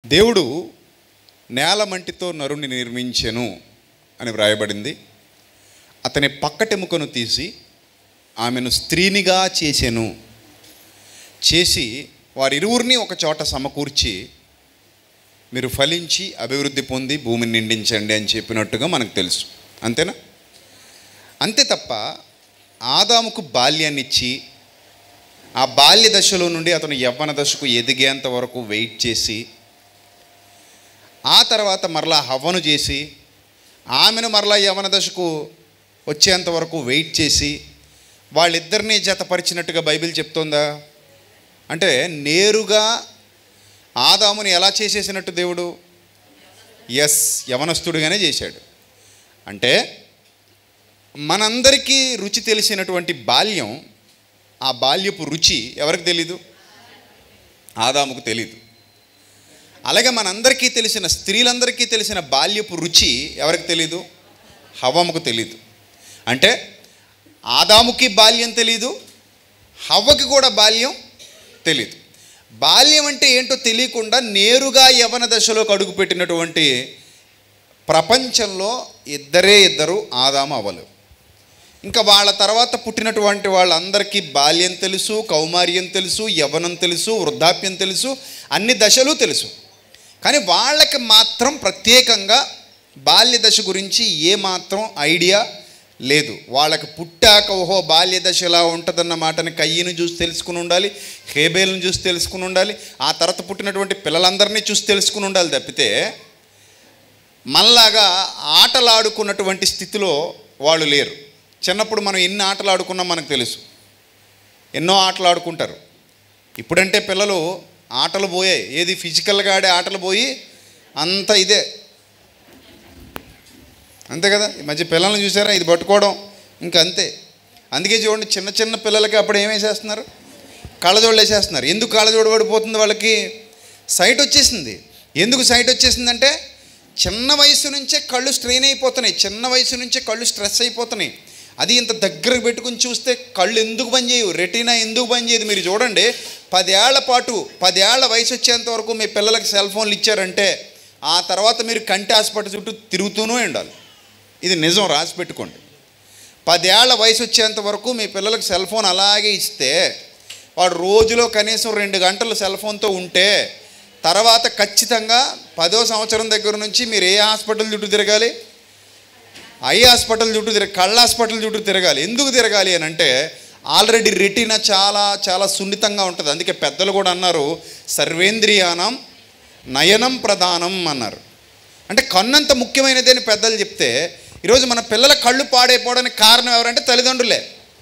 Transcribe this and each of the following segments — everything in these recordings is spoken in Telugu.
దేవుడు నేల మంటితో నరుని నిర్మించెను అని వ్రాయబడింది అతని పక్కటెముకను తీసి ఆమెను స్త్రీనిగా చేసెను చేసి వారిరువురిని ఒక చోట సమకూర్చి మీరు ఫలించి అభివృద్ధి పొంది భూమిని నిండించండి అని చెప్పినట్టుగా మనకు తెలుసు అంతేనా అంతే తప్ప ఆదాముకు బాల్యాన్ని ఇచ్చి ఆ బాల్య దశలో నుండి అతను యవ్వన దశకు ఎదిగేంత వరకు వెయిట్ చేసి ఆ తర్వాత మరలా హవ్వను చేసి ఆమెను మరలా యవన దశకు వచ్చేంత వరకు వెయిట్ చేసి వాళ్ళిద్దరినీ జతపరిచినట్టుగా బైబిల్ చెప్తోందా అంటే నేరుగా ఆదాముని ఎలా చేసేసినట్టు దేవుడు ఎస్ యవనస్తుడిగానే చేశాడు అంటే మనందరికీ రుచి తెలిసినటువంటి బాల్యం ఆ బాల్యపు రుచి ఎవరికి తెలీదు ఆదాముకు తెలీదు అలాగే మనందరికీ తెలిసిన స్త్రీలందరికీ తెలిసిన బాల్యపు రుచి ఎవరికి తెలీదు హవ్వముకు తెలీదు అంటే ఆదాముకి బాల్యం తెలీదు హవ్వకి కూడా బాల్యం తెలీదు బాల్యం అంటే ఏంటో తెలియకుండా నేరుగా యవన దశలోకి అడుగుపెట్టినటువంటి ప్రపంచంలో ఇద్దరే ఇద్దరు ఆదాము అవ్వలు ఇంకా వాళ్ళ తర్వాత పుట్టినటువంటి వాళ్ళందరికీ బాల్యం తెలుసు కౌమార్యం తెలుసు యవనం తెలుసు వృద్ధాప్యం తెలుసు అన్ని దశలు తెలుసు కానీ వాళ్ళకి మాత్రం ప్రత్యేకంగా బాల్య దశ గురించి ఏమాత్రం ఐడియా లేదు వాళ్ళకి పుట్టాక ఓహో బాల్య దశ ఎలా ఉంటుందన్న మాటని కయ్యను చూసి తెలుసుకుని ఉండాలి హేబేల్ని చూసి తెలుసుకుని ఉండాలి ఆ తర్వాత పుట్టినటువంటి పిల్లలందరినీ చూసి తెలుసుకుని ఉండాలి తప్పితే మనలాగా ఆటలాడుకున్నటువంటి స్థితిలో వాళ్ళు లేరు చిన్నప్పుడు మనం ఎన్ని ఆటలు ఆడుకున్నాం మనకు తెలుసు ఎన్నో ఆటలు ఆడుకుంటారు ఇప్పుడంటే పిల్లలు ఆటలు పోయాయి ఏది ఫిజికల్గా ఆడే ఆటలు పోయి అంత ఇదే అంతే కదా ఈ మధ్య పిల్లల్ని చూసారా ఇది పట్టుకోవడం ఇంకా అంతే అందుకే చూడండి చిన్న చిన్న పిల్లలకి అప్పుడు ఏమేసేస్తున్నారు కళ్ళజోళ్ళు వేసేస్తున్నారు ఎందుకు కళ్ళజోడు పడిపోతుంది వాళ్ళకి సైట్ వచ్చేసింది ఎందుకు సైట్ వచ్చేసిందంటే చిన్న వయసు నుంచే కళ్ళు స్ట్రెయిన్ అయిపోతున్నాయి చిన్న వయసు నుంచే కళ్ళు స్ట్రెస్ అయిపోతున్నాయి అది ఇంత దగ్గరకు పెట్టుకుని చూస్తే కళ్ళు ఎందుకు పనిచేయవు రెటీనా ఎందుకు పనిచేయదు మీరు చూడండి పదేళ్ల పాటు పదేళ్ల వయసు వచ్చేంత వరకు మీ పిల్లలకి సెల్ ఫోన్లు ఇచ్చారంటే ఆ తర్వాత మీరు కంటి హాస్పిటల్ చుట్టూ తిరుగుతూనే ఉండాలి ఇది నిజం రాసి పెట్టుకోండి పదేళ్ల వయసు వచ్చేంత వరకు మీ పిల్లలకు సెల్ ఫోన్ అలాగే ఇస్తే వాడు రోజులో కనీసం రెండు గంటలు సెల్ ఫోన్తో ఉంటే తర్వాత ఖచ్చితంగా పదో సంవత్సరం దగ్గర నుంచి మీరు ఏ హాస్పిటల్ చుట్టూ తిరగాలి ఐ హాస్పిటల్ చుట్టూ తిరగ కళ్ళ హాస్పిటల్ చుట్టూ తిరగాలి ఎందుకు తిరగాలి అని అంటే ఆల్రెడీ రెటీనా చాలా చాలా సున్నితంగా ఉంటుంది అందుకే పెద్దలు కూడా అన్నారు సర్వేంద్రియానం నయనం ప్రధానం అన్నారు అంటే కన్నంత ముఖ్యమైనది అని పెద్దలు చెప్తే ఈరోజు మన పిల్లల కళ్ళు పాడైపోవడానికి కారణం ఎవరంటే తల్లిదండ్రులే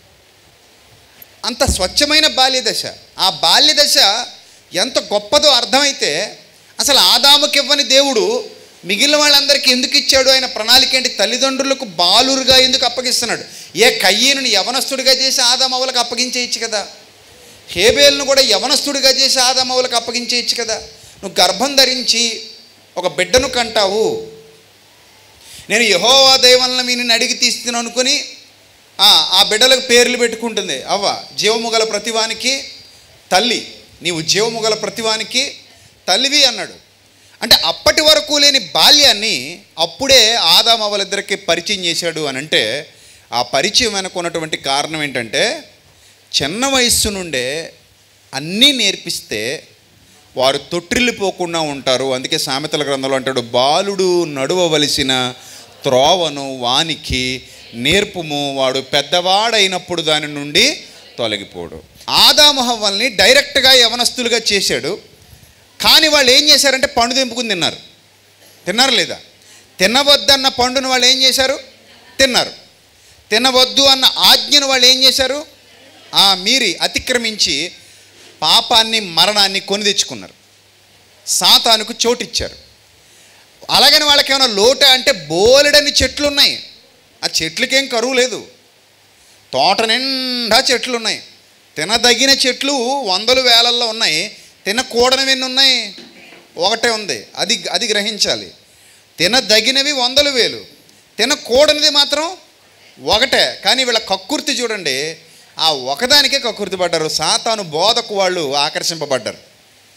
అంత స్వచ్ఛమైన బాల్య దశ ఆ బాల్య దశ ఎంత గొప్పదో అర్థమైతే అసలు ఆదాముకి ఇవ్వని దేవుడు మిగిలిన వాళ్ళందరికీ ఎందుకు ఇచ్చాడు ఆయన ప్రణాళిక ఏంటి తల్లిదండ్రులకు బాలురుగా ఎందుకు అప్పగిస్తున్నాడు ఏ కయ్యను యవనస్తుడిగా చేసి ఆదామవులకు అప్పగించేయచ్చు కదా హేబేల్ను కూడా యవనస్తుడిగా చేసి ఆదామవులకు అప్పగించేయచ్చు కదా నువ్వు గర్భం ధరించి ఒక బిడ్డను కంటావు నేను యహోవా దైవంలో మీని అడిగి తీస్తున్నాను అనుకుని ఆ, ఆ బిడ్డలకు పేర్లు పెట్టుకుంటుంది అవ్వ జీవము గల ప్రతివానికి తల్లి నీవు జీవము గల ప్రతివానికి తల్లివి అన్నాడు అంటే అప్పటి వరకు లేని బాల్యాన్ని అప్పుడే ఆదాం అవలిద్దరికి పరిచయం చేశాడు అని అంటే ఆ పరిచయం వెనుకున్నటువంటి కారణం ఏంటంటే చిన్న వయస్సు నుండే అన్నీ నేర్పిస్తే వారు తొట్టిల్లిపోకుండా ఉంటారు అందుకే సామెతల గ్రంథంలో అంటాడు బాలుడు నడువవలసిన త్రోవను వానికి నేర్పుము వాడు పెద్దవాడైనప్పుడు దాని నుండి తొలగిపోడు ఆదామహవ్వల్ని డైరెక్ట్గా యవనస్తులుగా చేశాడు కానీ వాళ్ళు ఏం చేశారంటే పండు తెంపుకుని తిన్నారు తిన్నారు లేదా తినవద్దన్న పండును వాళ్ళు ఏం చేశారు తిన్నారు తినవద్దు అన్న ఆజ్ఞను వాళ్ళు ఏం చేశారు ఆ మీరి అతిక్రమించి పాపాన్ని మరణాన్ని కొని తెచ్చుకున్నారు సాతానుకు చోటిచ్చారు అలాగని వాళ్ళకి ఏమైనా లోట అంటే బోలెడని చెట్లు ఉన్నాయి ఆ చెట్లకేం కరువు లేదు తోట నిండా చెట్లు ఉన్నాయి తినదగిన చెట్లు వందలు వేలల్లో ఉన్నాయి తినకూడనివి ఎన్ని ఉన్నాయి ఒకటే ఉంది అది అది గ్రహించాలి తినదగినవి వందలు వేలు తినకూడనిది మాత్రం ఒకటే కానీ వీళ్ళ కక్కుర్తి చూడండి ఆ ఒకదానికే కక్కుర్తి పడ్డారు సాతాను బోధకు వాళ్ళు ఆకర్షింపబడ్డారు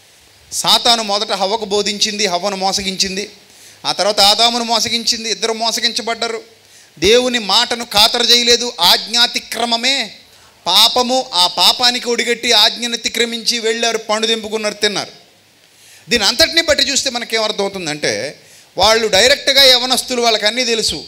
సాతాను మొదట హవ్వకు బోధించింది హవ్వను మోసగించింది ఆ తర్వాత ఆదామును మోసగించింది ఇద్దరు మోసగించబడ్డారు దేవుని మాటను ఖాతరు చేయలేదు ఆజ్ఞాతిక్రమమే పాపము ఆ పాపానికి ఒడిగట్టి ఆజ్ఞను అతిక్రమించి వెళ్ళారు పండు దింపుకున్నారు తిన్నారు దీని అంతటిని బట్టి చూస్తే మనకేమర్థమవుతుందంటే వాళ్ళు డైరెక్ట్గా యవనస్తులు వాళ్ళకి అన్నీ తెలుసు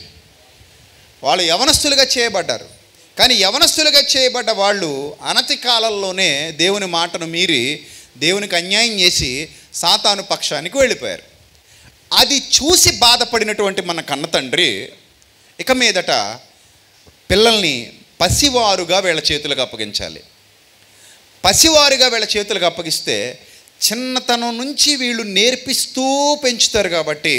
వాళ్ళు యవనస్తులుగా చేయబడ్డారు కానీ యవనస్తులుగా చేయబడ్డ వాళ్ళు అనతి కాలంలోనే దేవుని మాటను మీరి దేవునికి అన్యాయం చేసి సాతాను పక్షానికి వెళ్ళిపోయారు అది చూసి బాధపడినటువంటి మన కన్న తండ్రి ఇక మీదట పిల్లల్ని పసివారుగా వీళ్ళ చేతులకు అప్పగించాలి పసివారుగా వీళ్ళ చేతులకు అప్పగిస్తే చిన్నతనం నుంచి వీళ్ళు నేర్పిస్తూ పెంచుతారు కాబట్టి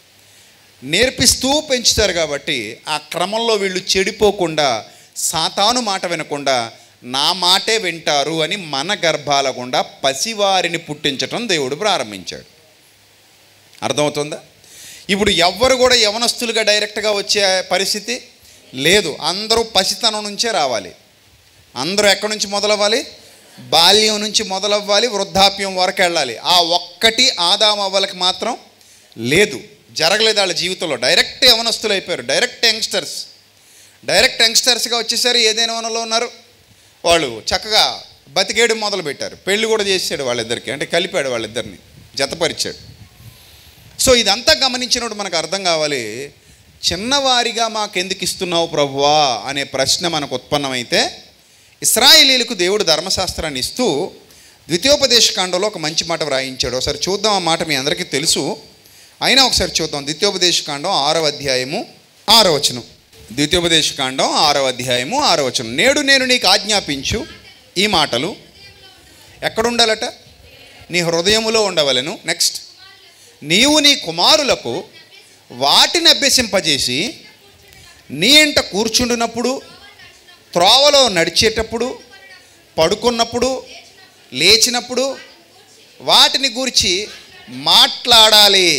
నేర్పిస్తూ పెంచుతారు కాబట్టి ఆ క్రమంలో వీళ్ళు చెడిపోకుండా సాతాను మాట వినకుండా నా మాటే వింటారు అని మన గర్భాల గుండా పసివారిని పుట్టించటం దేవుడు ప్రారంభించాడు అర్థమవుతుందా ఇప్పుడు ఎవ్వరు కూడా యవనస్తులుగా డైరెక్ట్గా వచ్చే పరిస్థితి లేదు అందరూ పసితనం నుంచే రావాలి అందరూ ఎక్కడి నుంచి మొదలవ్వాలి బాల్యం నుంచి మొదలవ్వాలి వృద్ధాప్యం వరకు వెళ్ళాలి ఆ ఒక్కటి ఆదాం అవ్వలకి మాత్రం లేదు జరగలేదు వాళ్ళ జీవితంలో డైరెక్ట్ యవనస్తులు అయిపోయారు డైరెక్ట్ యంగ్స్టర్స్ డైరెక్ట్ యంగ్స్టర్స్గా వచ్చేసరి ఏదైనా వనలో ఉన్నారు వాళ్ళు చక్కగా బతికేయడం మొదలుపెట్టారు పెళ్లి కూడా చేసాడు వాళ్ళిద్దరికి అంటే కలిపాడు వాళ్ళిద్దరిని జతపరిచాడు సో ఇదంతా గమనించినప్పుడు మనకు అర్థం కావాలి చిన్నవారిగా మాకెందుకు ఇస్తున్నావు ప్రభువా అనే ప్రశ్న మనకు ఉత్పన్నమైతే ఇస్రాయేలీలకు దేవుడు ధర్మశాస్త్రాన్ని ఇస్తూ ద్వితీయోపదేశ కాండంలో ఒక మంచి మాట వ్రాయించాడు ఒకసారి చూద్దాం ఆ మాట మీ అందరికీ తెలుసు అయినా ఒకసారి చూద్దాం ద్వితీయోపదేశ కాండం ఆరవ అధ్యాయము ఆరో వచనం ద్వితీయోపదేశ కాండం ఆరవ అధ్యాయము ఆరో వచనం నేడు నేను నీకు ఆజ్ఞాపించు ఈ మాటలు ఎక్కడుండాలట నీ హృదయములో ఉండవలెను నెక్స్ట్ నీవు నీ కుమారులకు వాటిని అభ్యసింపజేసి నీ ఇంట కూర్చుండినప్పుడు త్రోవలో నడిచేటప్పుడు పడుకున్నప్పుడు లేచినప్పుడు వాటిని గూర్చి మాట్లాడాలి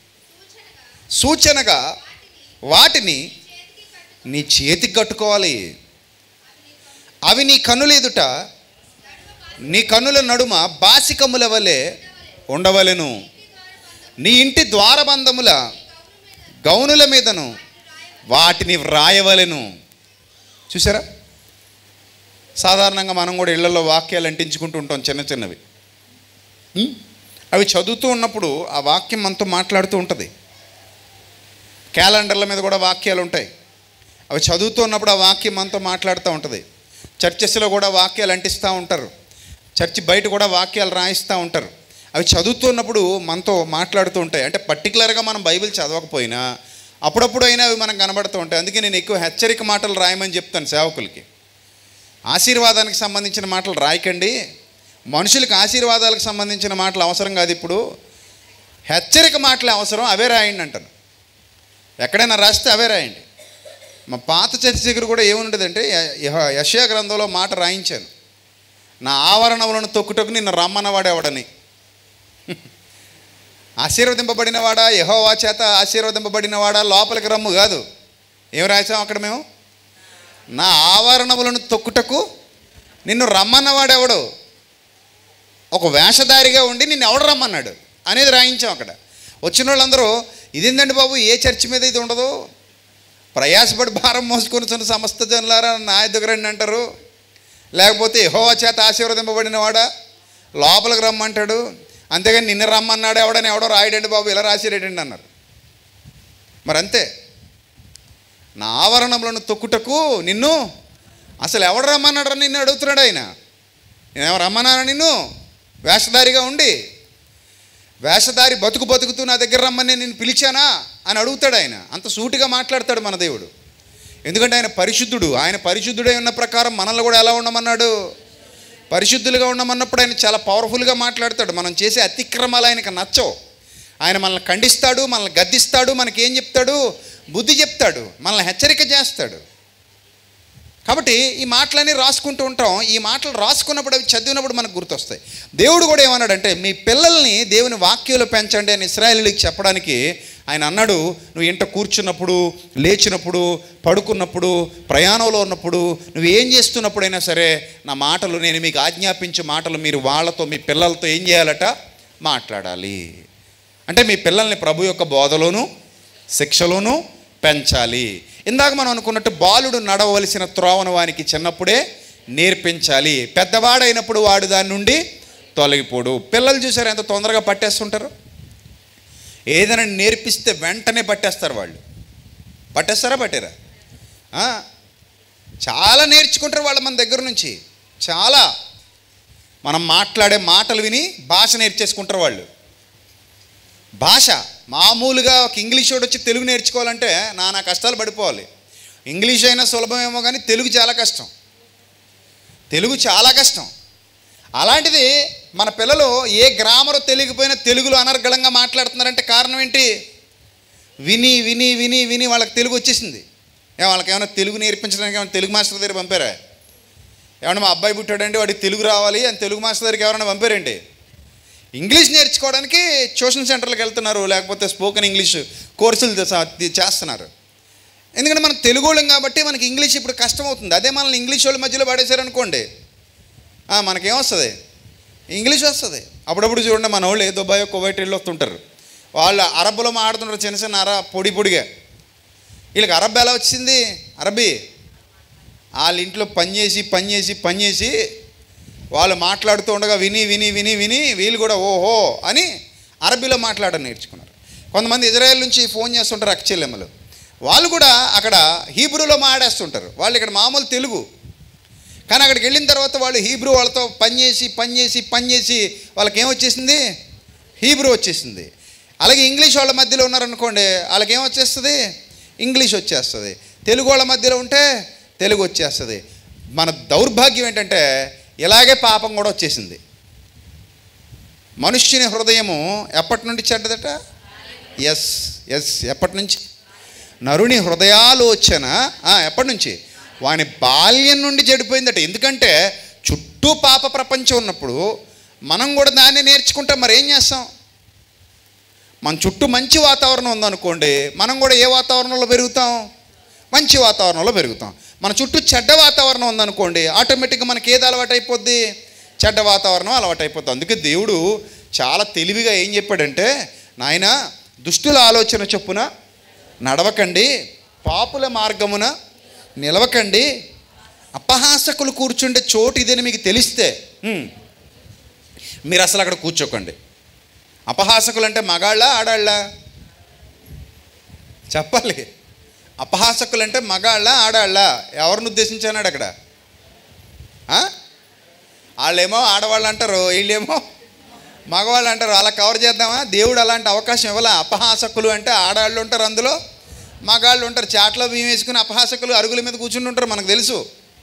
సూచనగా వాటిని నీ చేతికి కట్టుకోవాలి అవి నీ కన్నుల ఎదుట నీ కన్నుల నడుమ బాసికముల వలె ఉండవలెను నీ ఇంటి ద్వారబంధముల గౌనుల మీదను వాటిని వ్రాయవలెను చూసారా సాధారణంగా మనం కూడా ఇళ్లలో వాక్యాలు అంటించుకుంటూ ఉంటాం చిన్న చిన్నవి ఉం? అవి చదువుతూ ఉన్నప్పుడు ఆ వాక్యం మనతో మాట్లాడుతూ ఉంటుంది క్యాలెండర్ల మీద కూడా వాక్యాలు ఉంటాయి అవి చదువుతూ ఉన్నప్పుడు ఆ వాక్యం మనతో మాట్లాడుతూ ఉంటుంది చర్చెస్లో కూడా వాక్యాలు అంటిస్తూ ఉంటారు చర్చి బయట కూడా వాక్యాలు రాయిస్తూ ఉంటారు అవి చదువుతున్నప్పుడు మనతో మాట్లాడుతూ ఉంటాయి అంటే పర్టికులర్గా మనం బైబిల్ చదవకపోయినా అప్పుడప్పుడు అయినా అవి మనకు కనబడుతూ ఉంటాయి అందుకే నేను ఎక్కువ హెచ్చరిక మాటలు రాయమని చెప్తాను సేవకులకి ఆశీర్వాదానికి సంబంధించిన మాటలు రాయకండి మనుషులకు ఆశీర్వాదాలకు సంబంధించిన మాటలు అవసరం కాదు ఇప్పుడు హెచ్చరిక మాటలు అవసరం అవే రాయండి అంటాను ఎక్కడైనా రాస్తే అవే రాయండి మా పాత చర్చ దగ్గర కూడా ఏముండదంటే యశయ గ్రంథంలో మాట రాయించాను నా ఆవరణములను తొక్కుటకు నిన్ను రమ్మన్నవాడు ఎవడని ఆశీర్వదింపబడినవాడా యహోవా చేత ఆశీర్వదింపబడినవాడా లోపలికి రమ్ము కాదు ఏం రాసాం అక్కడ మేము నా ఆవరణములను తొక్కుటకు నిన్ను రమ్మన్నవాడెవడు ఒక వేషధారిగా ఉండి నిన్ను ఎవడు రమ్మన్నాడు అనేది రాయించాం అక్కడ వచ్చిన వాళ్ళందరూ ఇదేందండి బాబు ఏ చర్చి మీద ఇది ఉండదు ప్రయాసపడి భారం మోసుకొని చిన్న సమస్త జనులారా నా దగ్గర రండి అంటారు లేకపోతే యెహోవా చేత ఆశీర్వదింపబడిన వాడా లోపలికి రమ్మంటాడు అంతేగాని నిన్న రమ్మన్నాడు ఎవడని ఎవడో రాయడండి బాబు ఇలా రాసిరేటండి అన్నారు మరి అంతే నా ఆవరణములను తొక్కుటకు నిన్ను అసలు ఎవడు రమ్మన్నాడు నిన్ను అడుగుతున్నాడు ఆయన నేనేమో రమ్మన్నానా నిన్ను వేషధారిగా ఉండి వేషధారి బతుకు బతుకుతూ నా దగ్గర రమ్మని నేను పిలిచానా అని అడుగుతాడు ఆయన అంత సూటిగా మాట్లాడతాడు మన దేవుడు ఎందుకంటే ఆయన పరిశుద్ధుడు ఆయన పరిశుద్ధుడై ఉన్న ప్రకారం మనల్ని కూడా ఎలా ఉండమన్నాడు పరిశుద్ధులుగా ఉండమన్నప్పుడు ఆయన చాలా పవర్ఫుల్గా మాట్లాడతాడు మనం చేసే అతిక్రమాలు ఆయనకు నచ్చవు ఆయన మనల్ని ఖండిస్తాడు మనల్ని గద్దిస్తాడు మనకి ఏం చెప్తాడు బుద్ధి చెప్తాడు మనల్ని హెచ్చరిక చేస్తాడు కాబట్టి ఈ మాటలన్నీ రాసుకుంటూ ఉంటాం ఈ మాటలు రాసుకున్నప్పుడు అవి చదివినప్పుడు మనకు గుర్తొస్తాయి దేవుడు కూడా ఏమన్నాడంటే మీ పిల్లల్ని దేవుని వాక్యంలో పెంచండి అని ఇస్రాయలీకి చెప్పడానికి ఆయన అన్నాడు నువ్వు ఇంట కూర్చున్నప్పుడు లేచినప్పుడు పడుకున్నప్పుడు ప్రయాణంలో ఉన్నప్పుడు నువ్వు ఏం చేస్తున్నప్పుడైనా సరే నా మాటలు నేను మీకు ఆజ్ఞాపించే మాటలు మీరు వాళ్ళతో మీ పిల్లలతో ఏం చేయాలట మాట్లాడాలి అంటే మీ పిల్లల్ని ప్రభు యొక్క బోధలోను శిక్షలోను పెంచాలి ఇందాక మనం అనుకున్నట్టు బాలుడు నడవలసిన త్రోవను వానికి చిన్నప్పుడే నేర్పించాలి పెద్దవాడైనప్పుడు వాడు దాని నుండి తొలగిపోడు పిల్లలు చూసారు ఎంత తొందరగా పట్టేస్తుంటారు ఏదైనా నేర్పిస్తే వెంటనే పట్టేస్తారు వాళ్ళు పట్టేస్తారా పట్టారా ఆ, చాలా నేర్చుకుంటారు వాళ్ళు మన దగ్గర నుంచి చాలా మనం మాట్లాడే మాటలు విని భాష నేర్చేసుకుంటారు వాళ్ళు భాష మామూలుగా ఒక ఇంగ్లీష్ వాడు వచ్చి తెలుగు నేర్చుకోవాలంటే నానా కష్టాలు పడిపోవాలి ఇంగ్లీష్ అయినా సులభమేమో కానీ తెలుగు చాలా కష్టం తెలుగు చాలా కష్టం అలాంటిది మన పిల్లలు ఏ గ్రామరు తెలియకపోయినా తెలుగులో అనర్గళంగా మాట్లాడుతున్నారంటే కారణం ఏంటి విని విని విని విని వాళ్ళకి తెలుగు వచ్చేసింది ఏ వాళ్ళకి ఏమైనా తెలుగు నేర్పించడానికి ఏమైనా తెలుగు మాస్టర్ దగ్గర పంపారా ఏమన్నా మా అబ్బాయి పుట్టాడంటే వాడికి తెలుగు రావాలి అని తెలుగు మాస్టర్ దగ్గరికి ఎవరైనా పంపారండి ఇంగ్లీష్ నేర్చుకోవడానికి ట్యూషన్ సెంటర్లకు వెళ్తున్నారు లేకపోతే స్పోకెన్ ఇంగ్లీష్ కోర్సులు చేస- చేస్తున్నారు ఎందుకంటే మనం తెలుగు వాళ్ళం కాబట్టి మనకి ఇంగ్లీష్ ఇప్పుడు కష్టం అవుతుంది అదే మనల్ని ఇంగ్లీష్ వాళ్ళ మధ్యలో పడేశారనుకోండి ఆ, మనకేమొస్తుంది ఇంగ్లీష్ వస్తుంది అప్పుడప్పుడు చూడండి మన వాళ్ళు ఏ దుబాయ్ కువైట్ వెళ్ళి వస్తుంటారు వాళ్ళు అరబ్బులో మాట్లాడుతుంటారు చిన్న చిన్న అర పొడి పొడిగా వీళ్ళకి అరబ్ ఎలా వచ్చింది అరబీ వాళ్ళ ఇంట్లో పని చేసి పని చేసి పని చేసి వాళ్ళు మాట్లాడుతూ ఉండగా విని విని విని విని వీళ్ళు కూడా ఓహో అని అరబీలో మాట్లాడడం నేర్చుకున్నారు కొంతమంది ఇజ్రాయెల్ నుంచి ఫోన్ చేస్తుంటారు అక్కచెల్లెమ్మలు వాళ్ళు కూడా అక్కడ హీబ్రూలో మాట్లాడేస్తుంటారు వాళ్ళు ఇక్కడ మామూలు తెలుగు కానీ అక్కడికి వెళ్ళిన తర్వాత వాళ్ళు హీబ్రూ వాళ్ళతో పని చేసి పని చేసి పని చేసి వాళ్ళకి ఏం వచ్చేసింది హీబ్రూ వచ్చేసింది అలాగే ఇంగ్లీష్ వాళ్ళ మధ్యలో ఉన్నారనుకోండి వాళ్ళకి ఏం వచ్చేస్తుంది ఇంగ్లీష్ వచ్చేస్తుంది తెలుగు వాళ్ళ మధ్యలో ఉంటే తెలుగు వచ్చేస్తుంది మన దౌర్భాగ్యం ఏంటంటే ఇలాగే పాపం కూడా వచ్చేసింది మనుష్యుని హృదయము ఎప్పటి నుండి చెడ్డదట ఎస్ ఎస్ ఎప్పటి నుంచి నరుని హృదయాలోచన ఆ, ఎప్పటి నుంచి వాని బాల్యం నుండి చెడిపోయిందట ఎందుకంటే చుట్టూ పాప ప్రపంచం ఉన్నప్పుడు మనం కూడా దాన్ని నేర్చుకుంటాం మరి ఏం చేస్తాం మన చుట్టూ మంచి వాతావరణం ఉందనుకోండి మనం కూడా ఏ వాతావరణంలో పెరుగుతాం మంచి వాతావరణంలో పెరుగుతాం మన చుట్టూ చెడ్డ వాతావరణం ఉందనుకోండి ఆటోమేటిక్గా మనకి ఏది అలవాటు అయిపోద్ది చెడ్డ వాతావరణం అలవాటు అయిపోద్ది అందుకే దేవుడు చాలా తెలివిగా ఏం చెప్పాడంటే నాయన దుష్టుల ఆలోచన చొప్పున నడవకండి పాపుల మార్గమున నిలవకండి అపహాసకులు కూర్చుండే చోటు ఇదని మీకు తెలిస్తే హ్మ్, మీరు అసలు అక్కడ కూర్చోకండి అపహాసకులు అంటే మగాళ్ళ ఆడాళ్ళ చెప్పాలి అపహాసకులు అంటే మగాళ్ళ ఆడాళ్ళ ఎవరిని ఉద్దేశించన్నాడు అక్కడ ఆ? వాళ్ళేమో ఆడవాళ్ళు అంటారు వీళ్ళేమో మగవాళ్ళు అంటారు అలా కవర్ చేద్దామా దేవుడు అలాంటి అవకాశం ఇవ్వాల అపహాసకులు అంటే ఆడాళ్ళు ఉంటారు అందులో మగాళ్ళు ఉంటారు చాట్లో బియ్యం వేసుకుని అపహాసకులు అరుగుల మీద కూర్చుని ఉంటారు మనకు తెలుసు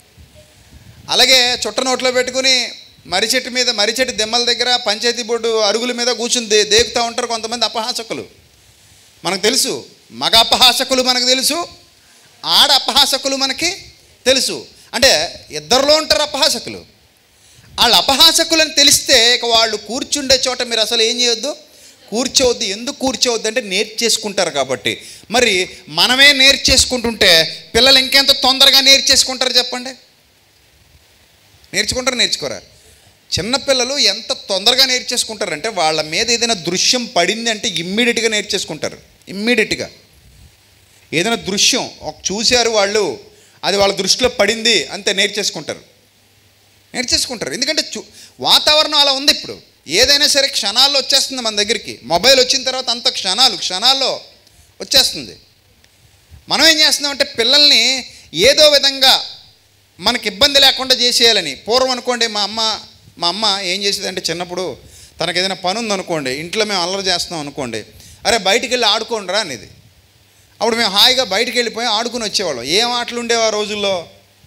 అలాగే చుట్ట నోట్లో పెట్టుకుని మర్రి చెట్టు మీద మర్రి చెట్టు దెమ్మల దగ్గర పంచాయతీ బోర్డు అరుగుల మీద కూర్చుని దే దేకుతూ ఉంటారు కొంతమంది అపహాసకులు మనకు తెలుసు మగ అపహాసకులు మనకు తెలుసు ఆడ అపహాసకులు మనకి తెలుసు అంటే ఇద్దరిలో ఉంటారు అపహాసకులు వాళ్ళు అపహాసకులని తెలిస్తే ఇక వాళ్ళు కూర్చుండే చోట మీరు అసలు ఏం చేయొద్దు కూర్చోవద్దు ఎందుకు కూర్చోవద్దు అంటే నేర్చేసుకుంటారు కాబట్టి మరి మనమే నేర్చేసుకుంటుంటే పిల్లలు ఇంకెంత తొందరగా నేర్చేసుకుంటారు చెప్పండి నేర్చుకుంటారు నేర్చుకోరా చిన్నపిల్లలు ఎంత తొందరగా నేర్చేసుకుంటారంటే వాళ్ళ మీద ఏదైనా దృశ్యం పడింది అంటే ఇమ్మీడియట్గా నేర్చేసుకుంటారు ఇమ్మీడియట్గా ఏదైనా దృశ్యం ఒక చూశారు వాళ్ళు అది వాళ్ళ దృష్టిలో పడింది అంతే నేర్చేసుకుంటారు నేర్చేసుకుంటారు ఎందుకంటే చూ వాతావరణం అలా ఉంది ఇప్పుడు ఏదైనా సరే క్షణాల్లో వచ్చేస్తుంది మన దగ్గరికి మొబైల్ వచ్చిన తర్వాత అంత క్షణాలు క్షణాల్లో వచ్చేస్తుంది మనం ఏం చేస్తున్నామంటే పిల్లల్ని ఏదో విధంగా మనకి ఇబ్బంది లేకుండా చేసేయాలని పూర్వం అనుకోండి మా అమ్మ మా అమ్మ ఏం చేసేదంటే చిన్నప్పుడు తనకు ఏదైనా పని ఉందనుకోండి ఇంట్లో మేము అల్లరి చేస్తున్నాం అనుకోండి అరే బయటికి వెళ్ళి ఆడుకోండిరా అనేది అప్పుడు మేము హాయిగా బయటికి వెళ్ళిపోయి ఆడుకుని వచ్చేవాళ్ళం ఏం ఆటలు ఉండేవి ఆ రోజుల్లో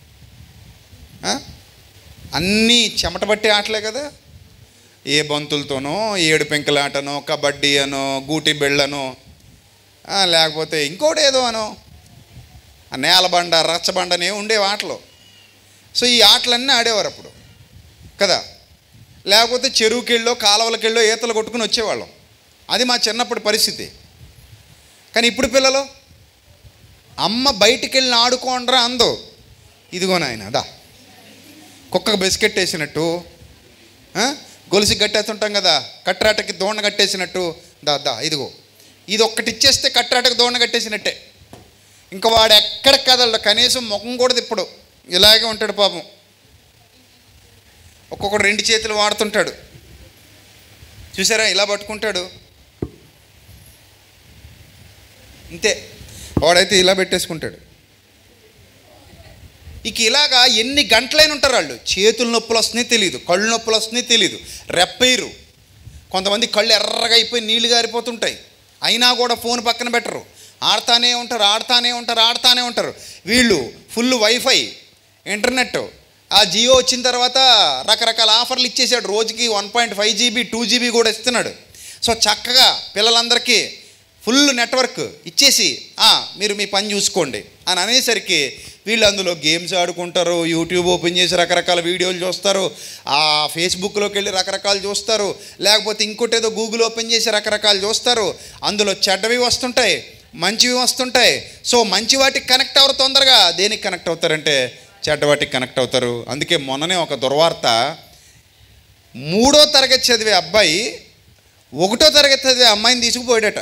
ఆ? అన్నీ చెమట పట్టే ఆటలే కదా ఏ బంతులతోనో ఏడు పెంకుల ఆటనో కబడ్డీ అనో గూటి బెళ్ళనో ఆ, లేకపోతే ఇంకోటి ఏదో అనో ఆ నేలబండ రచ్చబండ అనే ఉండేవి ఆటలు సో ఈ ఆటలన్నీ ఆడేవారు అప్పుడు కదా లేకపోతే చెరువుకెళ్ళో కాలువలకెళ్ళో ఈతలు కొట్టుకుని వచ్చేవాళ్ళం అది మా చిన్నప్పటి పరిస్థితి కానీ ఇప్పుడు పిల్లలు అమ్మ బయటికి వెళ్ళి ఆడుకోండ్రా అందో ఇదిగో నాయన దా కుక్కకు బిస్కెట్ వేసినట్టు ఆ? గొలుసు కట్టేస్తుంటాం కదా కట్రాటకి దోణ కట్టేసినట్టు దా దా ఇదిగో ఇది ఒక్కటి ఇచ్చేస్తే కట్రాటకి దోణ కట్టేసినట్టే ఇంకా వాడు ఎక్కడికి కదలడు కనీసం ముఖం కూడా తిప్పడు ఇలాగే ఉంటాడు పాపం ఒక్కొక్కడు రెండు చేతులు వాడుతుంటాడు చూసారా ఇలా పట్టుకుంటాడు ఇంతే వాడైతే ఇలా పెట్టేసుకుంటాడు ఇక ఇలాగా ఎన్ని గంటలైన ఉంటారు వాళ్ళు చేతుల నొప్పులు వస్తున్నాయి తెలియదు కళ్ళు నొప్పులు వస్తున్నాయి తెలియదు రెప్పయ్యరు కొంతమంది కళ్ళు ఎర్రగా అయిపోయి నీళ్లు గారిపోతుంటాయి అయినా కూడా ఫోన్ పక్కన పెట్టరు ఆడతానే ఉంటారు ఆడతానే ఉంటారు ఆడతానే ఉంటారు వీళ్ళు ఫుల్ వైఫై ఇంటర్నెట్ ఆ జియో వచ్చిన తర్వాత రకరకాల ఆఫర్లు ఇచ్చేసాడు రోజుకి one point five GB two GB కూడా ఇస్తున్నాడు సో చక్కగా పిల్లలందరికీ ఫుల్ నెట్వర్క్ ఇచ్చేసి "ఆ, మీరు మీ పని చూసుకోండి అని అనేసరికి వీళ్ళు అందులో గేమ్స్ ఆడుకుంటారు యూట్యూబ్ ఓపెన్ చేసి రకరకాల వీడియోలు చూస్తారు ఆ ఫేస్బుక్లోకి వెళ్ళి రకరకాలు చూస్తారు లేకపోతే ఇంకోటి ఏదో గూగుల్ ఓపెన్ చేసి రకరకాలు చూస్తారు అందులో చెడ్డవి వస్తుంటాయి మంచివి వస్తుంటాయి సో మంచి వాటికి కనెక్ట్ అవ్వరు తొందరగా దేనికి కనెక్ట్ అవుతారంటే చెడ్డ వాటికి కనెక్ట్ అవుతారు అందుకే మొన్ననే ఒక దుర్వార్త మూడో తరగతి చదివే అబ్బాయి ఒకటో తరగతి చదివే అమ్మాయిని తీసుకుపోయాడట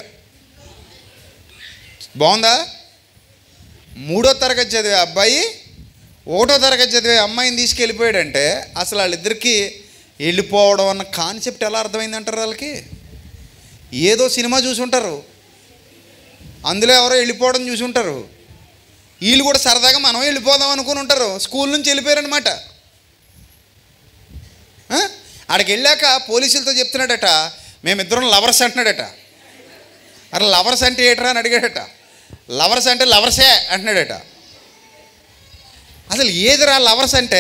బాగుందా మూడో తరగతి చదివే అబ్బాయి ఒకటో తరగతి చదివే అమ్మాయిని తీసుకెళ్ళిపోయాడంటే అసలు వాళ్ళిద్దరికీ వెళ్ళిపోవడం అన్న కాన్సెప్ట్ ఎలా అర్థమైంది అంటారు వాళ్ళకి ఏదో సినిమా చూసి ఉంటారు అందులో ఎవరో వెళ్ళిపోవడం చూసి ఉంటారు వీళ్ళు కూడా సరదాగా మనం వెళ్ళిపోదాం అనుకుని ఉంటారు స్కూల్ నుంచి వెళ్ళిపోయారనమాట ఆ? ఆడికి వెళ్ళాక పోలీసులతో చెప్తున్నాడట మేమిద్దరం లవర్స్ అంటున్నాడట అరే లవర్స్ అంటే ఏట్రా అని అడిగాడట లవర్స్ అంటే లవర్సే అంటున్నాడట అసలు ఏదిరా లవర్స్ అంటే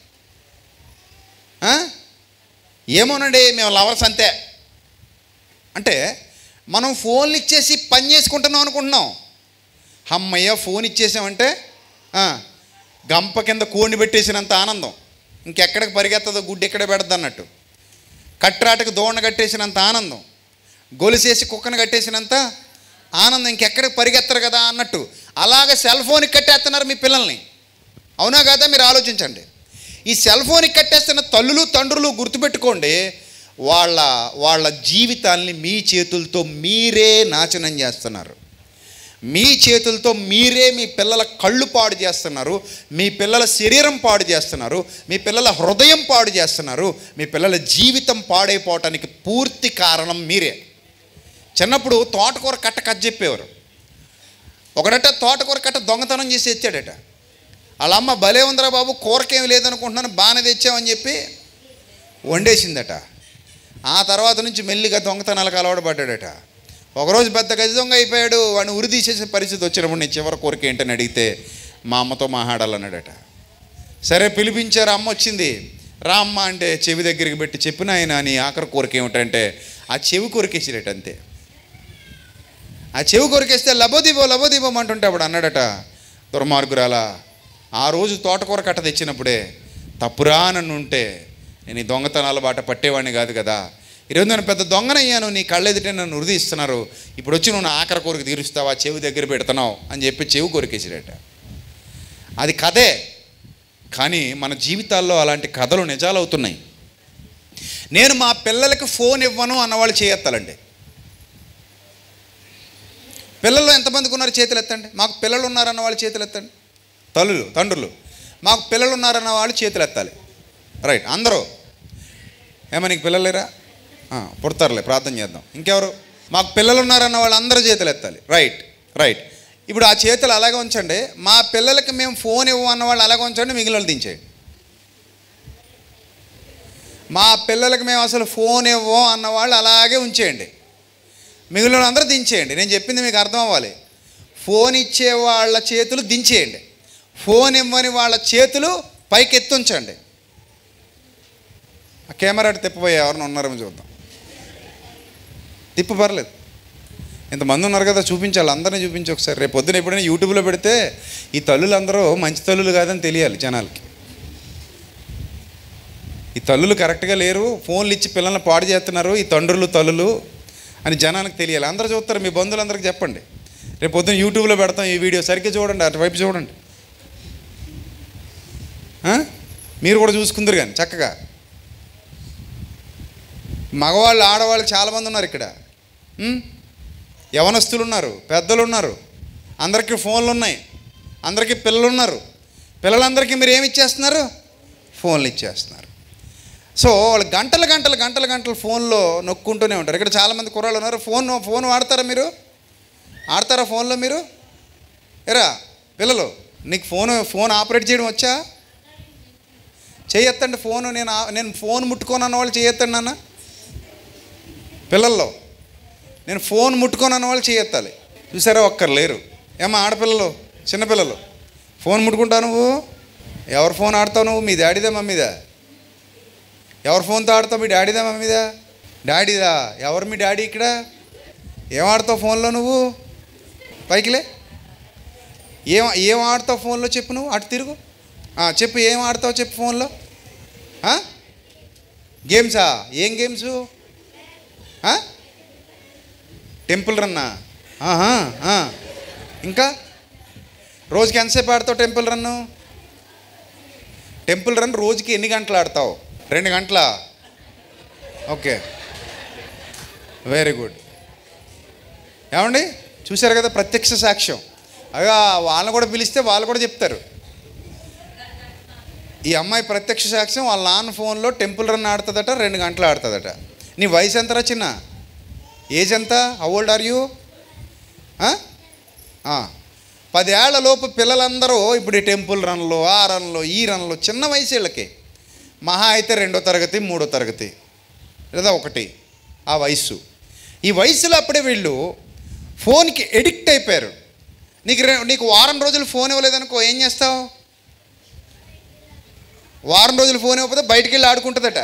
ఆ? ఏమోనండి మేము లవర్స్ అంతే అంటే మనం ఫోన్లు ఇచ్చేసి పని చేసుకుంటున్నాం అనుకుంటున్నాం అమ్మయ్య ఫోన్ ఇచ్చేసామంటే ఆ, గంప కింద కోడిని పెట్టేసినంత ఆనందం ఇంకెక్కడికి పరిగెత్తదో గుడ్డు ఎక్కడ పెడద్దు అన్నట్టు కట్రాటకు దోణ కట్టేసినంత ఆనందం గొలుసేసి కుక్కను కట్టేసినంత ఆనందం ఇంకెక్కడికి పరిగెత్తరు కదా అన్నట్టు అలాగ సెల్ ఫోన్కి కట్టేస్తున్నారు మీ పిల్లల్ని అవునా కదా మీరు ఆలోచించండి ఈ సెల్ ఫోన్కి కట్టేస్తున్న తల్లులు తండ్రులు గుర్తుపెట్టుకోండి వాళ్ళ వాళ్ళ జీవితాల్ని మీ చేతులతో మీరే నాశనం చేస్తున్నారు మీ చేతులతో మీరే మీ పిల్లల కళ్ళు పాడు చేస్తున్నారు మీ పిల్లల శరీరం పాడు చేస్తున్నారు మీ పిల్లల హృదయం పాడు చేస్తున్నారు మీ పిల్లల జీవితం పాడైపోవటానికి పూర్తి కారణం మీరే చిన్నప్పుడు తోటకూర కట్ట కట్ చెప్పేవారు ఒకడట తోటకూర కట్ట దొంగతనం చేసి తెచ్చాడట వాళ్ళ అమ్మ భలే ఉందిరా బాబు కూరకేం లేదనుకుంటున్నాను బాగానే తెచ్చామని చెప్పి వండేసిందట ఆ తర్వాత నుంచి మెల్లిగా దొంగతనాలకు అలవాటు పడ్డాడట ఒకరోజు పెద్ద గజ దొంగ అయిపోయాడు వాడిని ఉరి తీసేసే పరిస్థితి వచ్చినప్పుడు నేను చివరి కోరిక ఏంటని అడిగితే మా అమ్మతో మాట్లాడాలన్నాడట సరే పిలిపించారు అమ్మ వచ్చింది రా అమ్మ అంటే చెవి దగ్గరికి పెట్టి చెప్పిన ఆయన నీ ఆఖరి కోరిక ఏమిటంటే ఆ చెవి కొరికేసిరట అంతే ఆ చెవి కొరికేస్తే లబోదీపో లబోదీపం అంటుంటే అప్పుడు అన్నాడట దుర్మార్గురాలా ఆ రోజు తోటకూర కట్ట తెచ్చినప్పుడే తప్పురా నన్ను ఉంటే నేను ఈ దొంగతనాల బాట పట్టేవాడిని కాదు కదా ఈరోజు నేను పెద్ద దొంగనయ్యాను నీ కళ్ళెదుటే నన్ను ఉరిది ఇస్తున్నారు ఇప్పుడు వచ్చి నువ్వు నా ఆఖరి కోరిక తీరుస్తావా చెవి దగ్గర పెడుతున్నావు అని చెప్పి చెవి కొరికేసిరట అది కథే కానీ మన జీవితాల్లో అలాంటి కథలు నిజాలు అవుతున్నాయి నేను మా పిల్లలకి ఫోన్ ఇవ్వను అన్నవాళ్ళు చేయెత్తాలండి పిల్లల్లో ఎంతమందికి ఉన్నారు చేతులు ఎత్తండి మాకు పిల్లలు ఉన్నారన్న వాళ్ళు చేతులు ఎత్తండి తల్లులు తండ్రులు మాకు పిల్లలు ఉన్నారన్న వాళ్ళు చేతులు ఎత్తాలి రైట్ అందరూ ఏమో నీకు పిల్లలు లేరా ఆ, పుడతారులే ప్రార్థన చేద్దాం ఇంకెవరు మాకు పిల్లలు ఉన్నారన్న వాళ్ళు అందరూ చేతులు ఎత్తాలి రైట్ రైట్ ఇప్పుడు ఆ చేతులు అలాగే ఉంచండి మా పిల్లలకి మేము ఫోన్ ఇవ్వం అన్న వాళ్ళు అలాగే ఉంచండి మిగిలిన వాళ్ళు దించేయండి మా పిల్లలకి మేము అసలు ఫోన్ ఇవ్వం అన్న వాళ్ళు అలాగే ఉంచేయండి మిగిలిన అందరూ దించేయండి నేను చెప్పింది మీకు అర్థం అవ్వాలి ఫోన్ ఇచ్చే వాళ్ళ చేతులు దించేయండి ఫోన్ ఇవ్వని వాళ్ళ చేతులు పైకి ఎత్తుంచండి ఆ కెమెరా అటు తిప్పబోయే ఎవరిని ఉన్నారేమో చూద్దాం తిప్పు పర్లేదు ఇంతమంది ఉన్నారు కదా చూపించాలి అందరినీ చూపించి ఒకసారి రేపు పొద్దున ఎప్పుడైనా యూట్యూబ్లో పెడితే ఈ తల్లులు అందరూ మంచి తల్లులు కాదని తెలియాలి జనాలకి ఈ తల్లులు కరెక్ట్గా లేరు ఫోన్లు ఇచ్చి పిల్లల్ని పాడు చేస్తున్నారు ఈ తండ్రులు తల్లులు అని జనానికి తెలియాలి అందరూ చూస్తారు మీ బంధువులందరికీ చెప్పండి రేపు పొద్దున యూట్యూబ్లో పెడతాం ఈ వీడియో సరిగ్గా చూడండి అటువైపు చూడండి ఆ? మీరు కూడా చూసుకుందరు కానీ చక్కగా మగవాళ్ళు ఆడవాళ్ళు చాలామంది ఉన్నారు ఇక్కడ ఉమ్? యవనస్తులు ఉన్నారు పెద్దలు ఉన్నారు అందరికీ ఫోన్లు ఉన్నాయి అందరికీ పిల్లలు ఉన్నారు పిల్లలందరికీ మీరు ఏమి ఇచ్చేస్తున్నారు ఫోన్లు ఇచ్చేస్తున్నారు సో వాళ్ళు గంటలు గంటలు గంటలు గంటలు ఫోన్లో నొక్కుంటూనే ఉంటారు ఇక్కడ చాలామంది కుర్రాళ్ళు ఉన్నారు ఫోన్ ఫోన్ వాడతారా మీరు ఆడతారా ఫోన్లో మీరు ఎరా పిల్లలు నీకు ఫోన్ ఫోన్ ఆపరేట్ చేయడం వచ్చా చేయొత్తండి ఫోన్ నేను ఆ- నేను ఫోన్ ముట్టుకోను అన్న వాళ్ళు చేయొత్తండి నాన్న పిల్లల్లో నేను ఫోన్ ముట్టుకోను అన్న వాళ్ళు చేయెత్తాలి చూసారా ఒక్కరు లేరు ఏమా ఆడపిల్లలు చిన్నపిల్లలు ఫోన్ ముట్టుకుంటావు నువ్వు ఎవరు ఫోన్ ఆడతావు నువ్వు మీ డాడీదా మమ్మీదా ఎవరు ఫోన్తో ఆడతావు మీ డాడీదా మమ్మీదా డాడీదా ఎవరు మీ డాడీ ఇక్కడ ఏం ఆడతావు ఫోన్లో నువ్వు పైకిలే ఏం ఏం ఆడతావు ఫోన్లో చెప్పు నువ్వు అటు తిరుగు ఆ, చెప్పు ఏం ఆడతావు చెప్పు ఫోన్లో ఆ? గేమ్సా ఏం గేమ్స్ ఆ? టెంపుల్ రన్నా ఆహా, ఆ. ఇంకా రోజుకి ఎంతసేపు ఆడతావు టెంపుల్ రన్ను టెంపుల్ రన్ రోజుకి ఎన్ని గంటలు ఆడతావు రెండు గంటల ఓకే వెరీ గుడ్ ఏమండి చూశారు కదా ప్రత్యక్ష సాక్ష్యం అగా వాళ్ళని కూడా పిలిస్తే వాళ్ళు కూడా చెప్తారు ఈ అమ్మాయి ప్రత్యక్ష సాక్ష్యం వాళ్ళ నాన్న ఫోన్లో టెంపుల్ రన్ ఆడుతుందట రెండు గంటలు ఆడుతుందట నీ వయసు ఎంతరా చిన్న ఏజ్ ఎంత హౌ ఓల్డ్ ఆర్ యూ పదేళ్ల లోపు పిల్లలందరూ ఇప్పుడు ఈ టెంపుల్ రన్లో ఆ రన్లో ఈ రన్లో చిన్న వయసు వీళ్ళకి మహా అయితే రెండో తరగతి మూడో తరగతి లేదా ఒకటి ఆ వయస్సు ఈ వయసులో అప్పుడే వీళ్ళు ఫోన్కి ఎడిక్ట్ అయిపోయారు నీకు రె- నీకు వారం రోజులు ఫోన్ ఇవ్వలేదనుకో ఏం చేస్తావు వారం రోజులు ఫోన్ ఇవ్వకపోతే బయటికి వెళ్ళి ఆడుకుంటుందట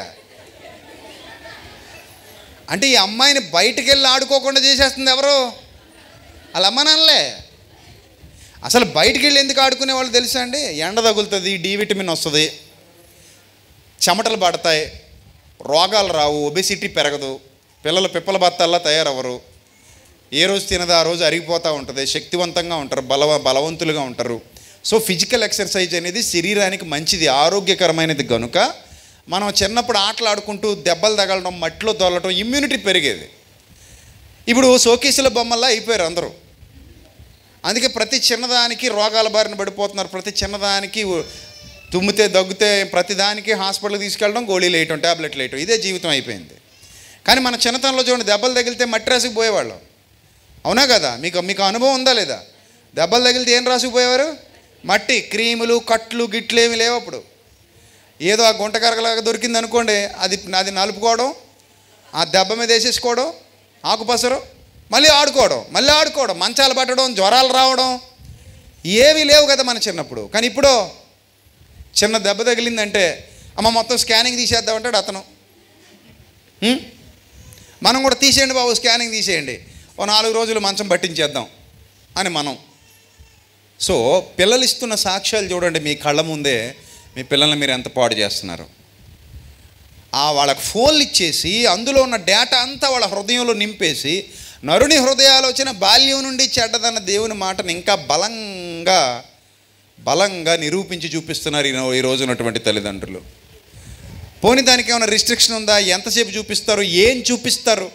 అంటే ఈ అమ్మాయిని బయటికి వెళ్ళి ఆడుకోకుండా చేసేస్తుంది ఎవరు వాళ్ళ అమ్మ నాన్నలే అసలు బయటికి వెళ్ళి ఎందుకు ఆడుకునే వాళ్ళు తెలుసా అండి ఎండ తగులుతుంది డి విటమిన్ వస్తుంది చెమటలు పడతాయి రోగాలు రావు ఒబెసిటీ పెరగదు పిల్లలు పిప్పల బత్తాల్లా తయారవ్వరు ఏ రోజు తినదో ఆ రోజు అరిగిపోతూ ఉంటుంది శక్తివంతంగా ఉంటారు బలవ బలవంతులుగా ఉంటారు సో ఫిజికల్ ఎక్సర్సైజ్ అనేది శరీరానికి మంచిది ఆరోగ్యకరమైనది కనుక మనం చిన్నప్పుడు ఆటలు ఆడుకుంటూ దెబ్బలు తగలడం మట్టిలో తోలటం ఇమ్యూనిటీ పెరిగేది ఇప్పుడు సోకేసుల బొమ్మల్లా అయిపోయారు అందరూ అందుకే ప్రతి చిన్నదానికి రోగాల బారిన పడిపోతున్నారు ప్రతి చిన్నదానికి ఉ- తుమ్మితే దగ్గితే ప్రతి దానికి హాస్పిటల్కి తీసుకెళ్ళడం గోళీలు వేయటం ట్యాబ్లెట్లు వేయటం ఇదే జీవితం అయిపోయింది కానీ మన చిన్నతనంలో చూడండి దెబ్బలు తగిలితే మట్టి రాసుకు పోయేవాళ్ళం అవునా కదా మీకు మీకు అనుభవం ఉందా లేదా దెబ్బలు తగిలితే ఏం రాసుకుపోయేవారు మట్టి క్రీములు కట్లు గిట్లు ఏమి లేవు అప్పుడు ఏదో ఆ గుంట కరగలాగా దొరికింది అనుకోండి అది అది నలుపుకోవడం ఆ దెబ్బ మీద వేసేసుకోవడం ఆకుపసరు మళ్ళీ ఆడుకోవడం మళ్ళీ ఆడుకోవడం మంచాలు పట్టడం జ్వరాలు రావడం ఏమీ లేవు కదా మన చిన్నప్పుడు కానీ ఇప్పుడు చిన్న దెబ్బ తగిలిందంటే అమ్మ మొత్తం స్కానింగ్ తీసేద్దామంటాడు అతను హ్మ్? మనం కూడా తీసేయండి బాబు స్కానింగ్ తీసేయండి ఓ నాలుగు రోజులు మంచం పట్టించేద్దాం అని మనం సో పిల్లలు ఇస్తున్న సాక్ష్యాలు చూడండి మీ కళ్ళ ముందే మీ పిల్లల్ని మీరు ఎంత పాడు చేస్తున్నారు ఆ వాళ్ళకి ఫోన్లు ఇచ్చేసి అందులో ఉన్న డేటా అంతా వాళ్ళ హృదయంలో నింపేసి నరుని హృదయాలోచన బాల్యం నుండి చెడ్డదన్న దేవుని మాటను ఇంకా బలంగా బలంగా నిరూపించి చూపిస్తున్నారు ఈ రో- ఈ రోజునటువంటి తల్లిదండ్రులు పోనీ దానికి ఏమైనా రిస్ట్రిక్షన్ ఉందా ఎంతసేపు చూపిస్తారు ఏం చూపిస్తారు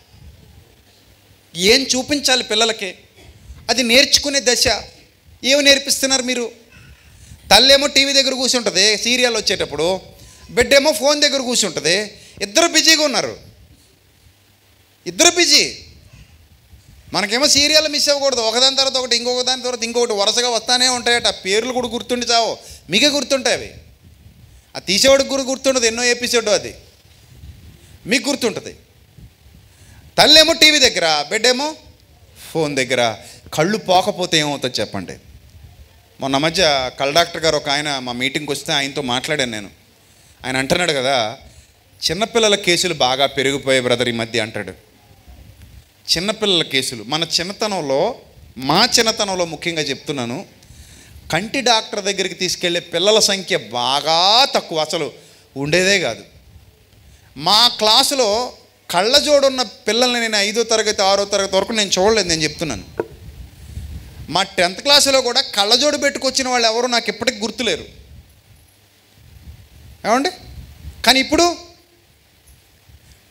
ఏం చూపించాలి పిల్లలకి అది నేర్చుకునే దశ ఏమి నేర్పిస్తున్నారు మీరు తల్లేమో టీవీ దగ్గర కూర్చుంటుంది సీరియల్ వచ్చేటప్పుడు బిడ్డేమో ఫోన్ దగ్గర కూర్చుంటుంది ఇద్దరు బిజీగా ఉన్నారు ఇద్దరు బిజీ మనకేమో సీరియల్ మిస్ అవ్వకూడదు ఒకదాని తర్వాత ఒకటి ఇంకొక దాని తర్వాత ఇంకొకటి వరుసగా వస్తానే ఉంటాయట ఆ పేర్లు కూడా గుర్తుండి చావు మీకే గుర్తుంటాయి అవి ఆ తీసేవాడికి కూడా గుర్తుండదు ఎన్నో ఎపిసోడ్ అది మీకు గుర్తుంటుంది తల్లేమో టీవీ దగ్గర బిడ్డేమో ఫోన్ దగ్గర కళ్ళు పోకపోతే ఏమవుతుంది చెప్పండి మొన్న మధ్య కళ్ళ డాక్టర్ గారు ఒక ఆయన మా మీటింగ్కి వస్తే ఆయనతో మాట్లాడాను నేను ఆయన అంటున్నాడు కదా చిన్నపిల్లల కేసులు బాగా పెరిగిపోయాయి బ్రదర్ ఈ మధ్య అంటాడు చిన్నపిల్లల కేసులు మన చిన్నతనంలో మా చిన్నతనంలో ముఖ్యంగా చెప్తున్నాను కంటి డాక్టర్ దగ్గరికి తీసుకెళ్లే పిల్లల సంఖ్య బాగా తక్కువ అసలు ఉండేదే కాదు మా క్లాసులో కళ్ళజోడున్న పిల్లల్ని నేను ఐదో తరగతి ఆరో తరగతి వరకు నేను చూడలేదు నేను చెప్తున్నాను మా టెన్త్ క్లాసులో కూడా కళ్ళజోడు పెట్టుకొచ్చిన వాళ్ళు ఎవరు నాకు ఇప్పటికి గుర్తులేరు ఏమండి కానీ ఇప్పుడు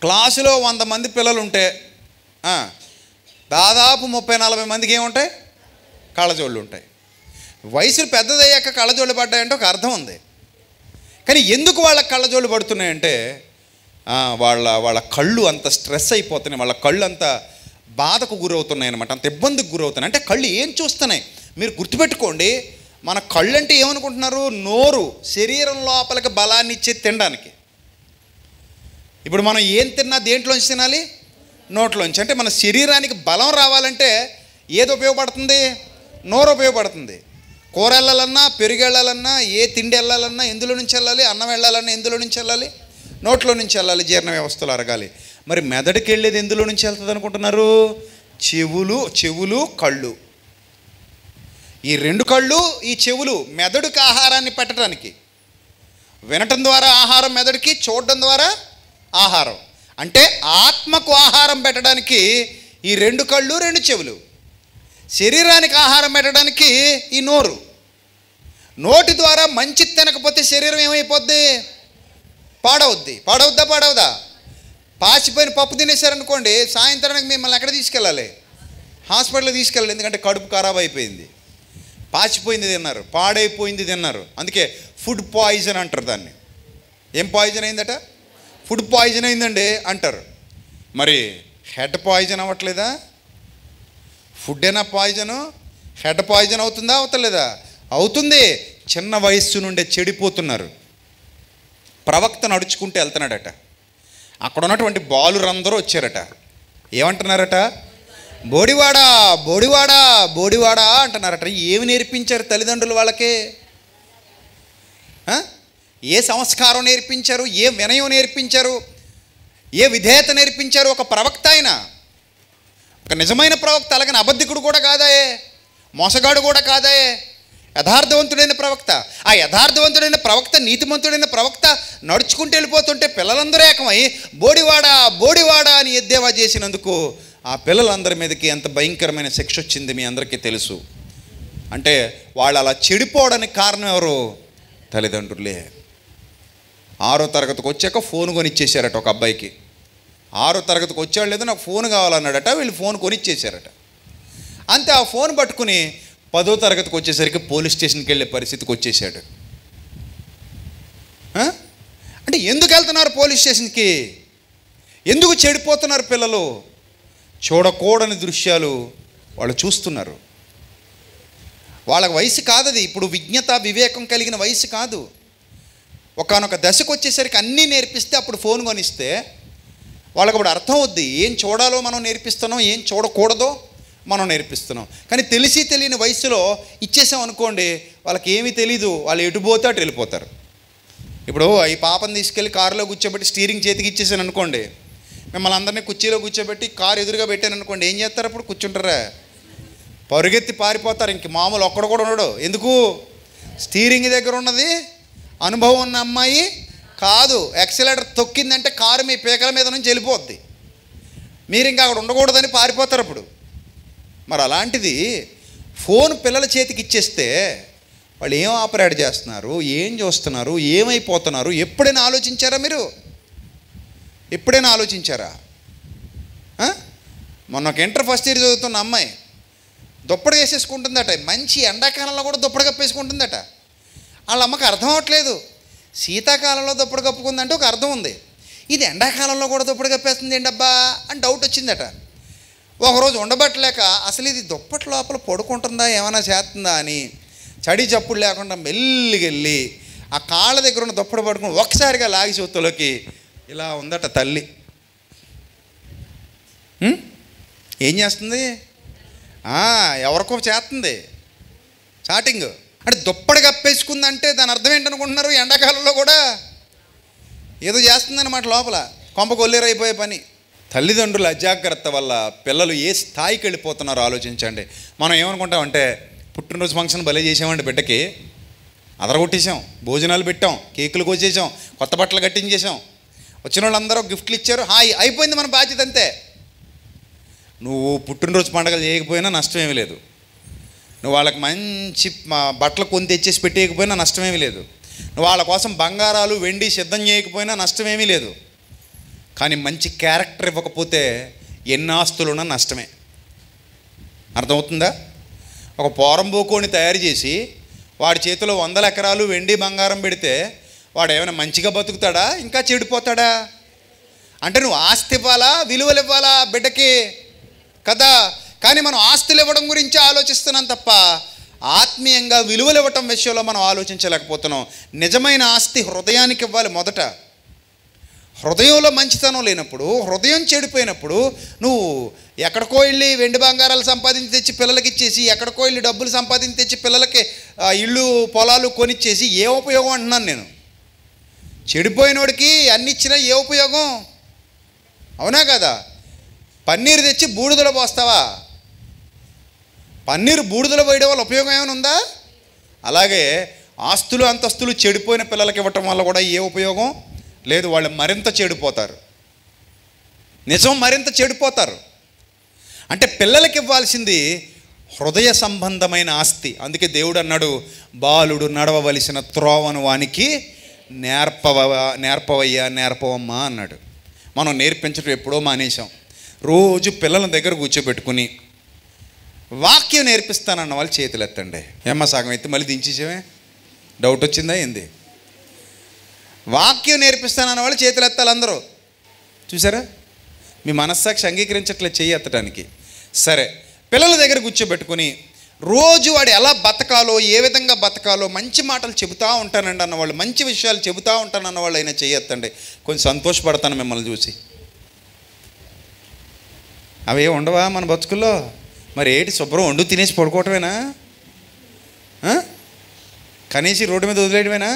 క్లాసులో వంద మంది పిల్లలు ఉంటే ఆ, దాదాపు ముప్పై నలభై మందికి ఏముంటాయి కళ్ళజోళ్ళు ఉంటాయి వయసులు పెద్దదయ్యాక కళ్ళజోళ్ళు పడ్డాయంటే ఒక అర్థం ఉంది కానీ ఎందుకు వాళ్ళ కళ్ళజోళ్ళు పడుతున్నాయంటే ఆ, వాళ్ళ వాళ్ళ కళ్ళు అంత స్ట్రెస్ అయిపోతున్నాయి వాళ్ళ కళ్ళు అంత బాధకు గురవుతున్నాయి అనమాట అంత ఇబ్బందికి గురవుతున్నాయి అంటే కళ్ళు ఏం చూస్తున్నాయి మీరు గుర్తుపెట్టుకోండి మన కళ్ళు అంటే ఏమనుకుంటున్నారు నోరు శరీరం లోపలికి బలాన్ని ఇచ్చే తినడానికి ఇప్పుడు మనం ఏం తిన్నా దేంట్లోంచి తినాలి నోట్లోంచి అంటే మన శరీరానికి బలం రావాలంటే ఏది ఉపయోగపడుతుంది నోరు ఉపయోగపడుతుంది కూర వెళ్ళాలన్నా పెరుగు వెళ్ళాలన్నా ఏ తిండి వెళ్ళాలన్నా ఎందులో నుంచి వెళ్ళాలి అన్నం వెళ్ళాలన్నా ఎందులో నుంచి వెళ్ళాలి నోట్లో నుంచి వెళ్ళాలి జీర్ణ వ్యవస్థలు అరగాలి మరి మెదడుకి వెళ్ళేది ఎందులో నుంచి వెళ్తుంది అనుకుంటున్నారు చెవులు చెవులు కళ్ళు ఈ రెండు కళ్ళు ఈ చెవులు మెదడుకి ఆహారాన్ని పెట్టడానికి వినటం ద్వారా ఆహారం మెదడుకి చూడడం ద్వారా ఆహారం అంటే ఆత్మకు ఆహారం పెట్టడానికి ఈ రెండు కళ్ళు రెండు చెవులు శరీరానికి ఆహారం పెట్టడానికి ఈ నోరు నోటి ద్వారా మంచి తినకపోతే శరీరం ఏమైపోద్ది పాడవుద్ది పాడవుద్దా పాడవుదా పాచిపోయిన పప్పు తినేశారనుకోండి సాయంత్రానికి మిమ్మల్ని ఎక్కడ తీసుకెళ్ళాలి హాస్పిటల్కి తీసుకెళ్ళాలి ఎందుకంటే కడుపు ఖరాబ్ అయిపోయింది పాచిపోయింది తిన్నారు పాడైపోయింది తిన్నారు అందుకే ఫుడ్ పాయిజన్ అంటారు దాన్ని ఏం పాయిజన్ అయిందట ఫుడ్ పాయిజన్ అయిందండి అంటారు మరి హెడ్ పాయిజన్ అవ్వట్లేదా ఫుడ్ అయినా పాయిజను హెడ్ పాయిజన్ అవుతుందా అవుతలేదా అవుతుంది చిన్న వయస్సు నుండే చెడిపోతున్నారు ప్రవక్త నడుచుకుంటూ వెళ్తున్నాడట అక్కడ ఉన్నటువంటి బాలురందరూ వచ్చారట ఏమంటున్నారట బోడివాడా బోడివాడా బోడివాడా అంటున్నారట ఏమి నేర్పించారు తల్లిదండ్రులు వాళ్ళకి ఆ? ఏ సంస్కారం నేర్పించారు ఏ వినయం నేర్పించారు ఏ విధేయత నేర్పించారు ఒక ప్రవక్త ఆయన ఒక నిజమైన ప్రవక్త అలాగని అబద్ధికుడు కూడా కాదాయే మోసగాడు కూడా కాదాయే యథార్థవంతుడైన ప్రవక్త ఆ యథార్థవంతుడైన ప్రవక్త నీతిమంతుడైన ప్రవక్త నడుచుకుంటూ వెళ్ళిపోతుంటే పిల్లలందరూ ఏకమై బోడివాడా బోడివాడా అని ఎద్దేవా చేసినందుకు ఆ పిల్లలందరి మీదకి ఎంత భయంకరమైన శిక్ష వచ్చింది మీ అందరికీ తెలుసు అంటే వాళ్ళు అలా చెడిపోవడానికి కారణం ఎవరు తల్లిదండ్రులే ఆరో తరగతికి వచ్చాక ఫోన్ కొనిచ్చేసారట ఒక అబ్బాయికి ఆరో తరగతికి వచ్చాడు లేదు నాకు ఫోన్ కావాలన్నాడట వీళ్ళు ఫోన్ కొనిచ్చేసారట అంతే ఆ ఫోన్ పట్టుకుని పదో తరగతికి వచ్చేసరికి పోలీస్ స్టేషన్కి వెళ్ళే పరిస్థితికి వచ్చేసాడు ఆ? అంటే ఎందుకు వెళ్తున్నారు పోలీస్ స్టేషన్కి ఎందుకు చెడిపోతున్నారు పిల్లలు చూడకూడని దృశ్యాలు వాళ్ళు చూస్తున్నారు వాళ్ళ వయసు కాదది ఇప్పుడు విజ్ఞత వివేకం కలిగిన వయసు కాదు ఒకనొక దశకు వచ్చేసరికి అన్నీ నేర్పిస్తే అప్పుడు ఫోన్ కొనిస్తే వాళ్ళకి అప్పుడు అర్థం అవుద్ది ఏం చూడాలో మనం నేర్పిస్తున్నాం ఏం చూడకూడదో మనం నేర్పిస్తున్నాం కానీ తెలిసి తెలియని వయసులో ఇచ్చేసాం అనుకోండి వాళ్ళకి ఏమీ తెలీదు వాళ్ళు ఎటు పోతే అటు వెళ్ళిపోతారు ఇప్పుడు ఈ పాపని తీసుకెళ్ళి కారులో కూర్చోబెట్టి స్టీరింగ్ చేతికి ఇచ్చేసాను అనుకోండి మిమ్మల్ని అందరినీ కుర్చీలో కూర్చోబెట్టి కారు ఎదురుగా పెట్టాను అనుకోండి ఏం చేస్తారు అప్పుడు కూర్చుంటారా పరుగెత్తి పారిపోతారు ఇంక మామూలు ఒక్కడు కూడా ఉండడు ఎందుకు స్టీరింగ్ దగ్గర ఉన్నది అనుభవం ఉన్న అమ్మాయి కాదు ఎక్సలేటర్ తొక్కిందంటే కారు మీ పీకల మీద నుంచి వెళ్ళిపోద్ది మీరు ఇంకా అక్కడ ఉండకూడదని పారిపోతారు అప్పుడు మరి అలాంటిది ఫోన్ పిల్లల చేతికి ఇచ్చేస్తే వాళ్ళు ఏం ఆపరేట్ చేస్తున్నారు ఏం చూస్తున్నారు ఏమైపోతున్నారు ఎప్పుడైనా ఆలోచించారా మీరు ఎప్పుడైనా ఆలోచించారా ఆ? మొన్న ఒక ఇంటర్ ఫస్ట్ ఇయర్ చదువుతున్న అమ్మాయి దుప్పటి వేసేసుకుంటుందట మంచి ఎండాకాలంలో కూడా దుప్పటి కప్పేసుకుంటుందట వాళ్ళ అమ్మకి అర్థం అవ్వట్లేదు శీతాకాలంలో దుప్పటి కప్పుకుందంటే ఒక అర్థం ఉంది ఇది ఎండాకాలంలో కూడా దుప్పటి కప్పేస్తుంది ఏంటబ్బా అని డౌట్ వచ్చిందట ఒకరోజు ఉండబట్టలేక అసలు ఇది దుప్పటి లోపల పడుకుంటుందా ఏమైనా చేస్తుందా అని చడి చప్పుడు లేకుండా మెల్లిగెళ్ళి ఆ కాళ్ళ దగ్గర ఉన్న దుప్పటి పడుకుని ఒక్కసారిగా లాగి చూత్తలోకి ఇలా ఉందట తల్లి ఉం? ఏం చేస్తుంది ఆ, ఎవరికో చేస్తుంది చాటింగ్ అంటే దుప్పటి కప్పేసుకుందంటే దాని అర్థం ఏంటనుకుంటున్నారు ఎండాకాలంలో కూడా ఏదో చేస్తుందన్నమాట లోపల కొంప కొల్లేరైపోయే పని తల్లిదండ్రుల అజాగ్రత్త వల్ల పిల్లలు ఏ స్థాయికి వెళ్ళిపోతున్నారో ఆలోచించండి మనం ఏమనుకుంటామంటే పుట్టినరోజు ఫంక్షన్ భలే చేసామండి బిడ్డకి అదరగొట్టేసాం భోజనాలు పెట్టాం కేకులు కోసేసాం కొత్త బట్టలు కట్టించేసాం వచ్చిన వాళ్ళందరూ గిఫ్ట్లు ఇచ్చారు హాయ్ అయిపోయింది మన బాధ్యత అంతే నువ్వు పుట్టినరోజు పండగలు చేయకపోయినా నష్టం ఏమీ లేదు నువ్వు వాళ్ళకి మంచి మా- బట్టలు కొని తెచ్చేసి పెట్టేయకపోయినా నష్టమేమీ లేదు నువ్వు వాళ్ళ కోసం బంగారాలు వెండి సిద్ధం చేయకపోయినా నష్టమేమీ లేదు కానీ మంచి క్యారెక్టర్ ఇవ్వకపోతే ఎన్ని ఆస్తులున్నా నష్టమే అర్థమవుతుందా ఒక పోరంబోకోని తయారు చేసి వాడి చేతిలో వందల ఎకరాలు వెండి బంగారం పెడితే వాడు ఏమైనా మంచిగా బతుకుతాడా ఇంకా చెడిపోతాడా అంటే నువ్వు ఆస్తి ఇవ్వాలా విలువలు ఇవ్వాలా బిడ్డకి కదా కానీ మనం ఆస్తులు ఇవ్వడం గురించి ఆలోచిస్తున్నాం తప్ప ఆత్మీయంగా విలువలు ఇవ్వటం విషయంలో మనం ఆలోచించలేకపోతున్నాం నిజమైన ఆస్తి హృదయానికి ఇవ్వాలి మొదట హృదయంలో మంచితనం లేనప్పుడు హృదయం చెడిపోయినప్పుడు నువ్వు ఎక్కడికో వెళ్ళి వెండి బంగారాలు సంపాదించి తెచ్చి పిల్లలకి ఇచ్చేసి ఎక్కడికో వెళ్ళి డబ్బులు సంపాదించి తెచ్చి పిల్లలకి ఆ, ఇళ్ళు పొలాలు కొనిచ్చేసి ఏ ఉపయోగం అంటున్నాను నేను చెడిపోయినోడికి అన్ని ఇచ్చినా ఏ ఉపయోగం అవునా కదా పన్నీరు తెచ్చి బూడిదలో పోస్తావా పన్నీరు బూడిదలో పోయడం వల్ల ఉపయోగం ఏమైనా ఉందా అలాగే ఆస్తులు అంతస్తులు చెడిపోయిన పిల్లలకి ఇవ్వటం వల్ల కూడా ఏ ఉపయోగం లేదు వాళ్ళు మరింత చెడిపోతారు నిజం మరింత చెడిపోతారు అంటే పిల్లలకి ఇవ్వాల్సింది హృదయ సంబంధమైన ఆస్తి అందుకే దేవుడు అన్నాడు బాలుడు నడవవలసిన త్రోవను వానికి నేర్పవ నేర్పవయ్యా నేర్పవమ్మా అన్నాడు మనం నేర్పించడం ఎప్పుడో మానేశాం రోజు పిల్లల దగ్గర కూర్చోబెట్టుకుని వాక్యం నేర్పిస్తానన్న వాళ్ళు చేతులు ఎత్తండి ఏమ్మా సగం ఎత్తి మళ్ళీ దించేసామే డౌట్ వచ్చిందా ఏంది వాక్యం నేర్పిస్తానన్న వాళ్ళు చేతులు ఎత్తాలి అందరూ చూసారా మీ మనస్సాక్షి అంగీకరించట్లేదు చెయ్యి ఎత్తడానికి సరే పిల్లల దగ్గర కూర్చోబెట్టుకుని రోజు వాడు ఎలా బతకాలో ఏ విధంగా బతకాలో మంచి మాటలు చెబుతూ ఉంటానండి అన్నవాళ్ళు మంచి విషయాలు చెబుతూ ఉంటానన్న వాళ్ళు అయినా చెయ్యొత్తండి కొంచెం సంతోషపడతాను మిమ్మల్ని చూసి అవే ఉండవా మన బతుకుల్లో మరి ఏంటి శుభ్రం వండు తినేసి పడుకోవటమేనా ఆ? కనీసి రోడ్డు మీద వదిలేయడమేనా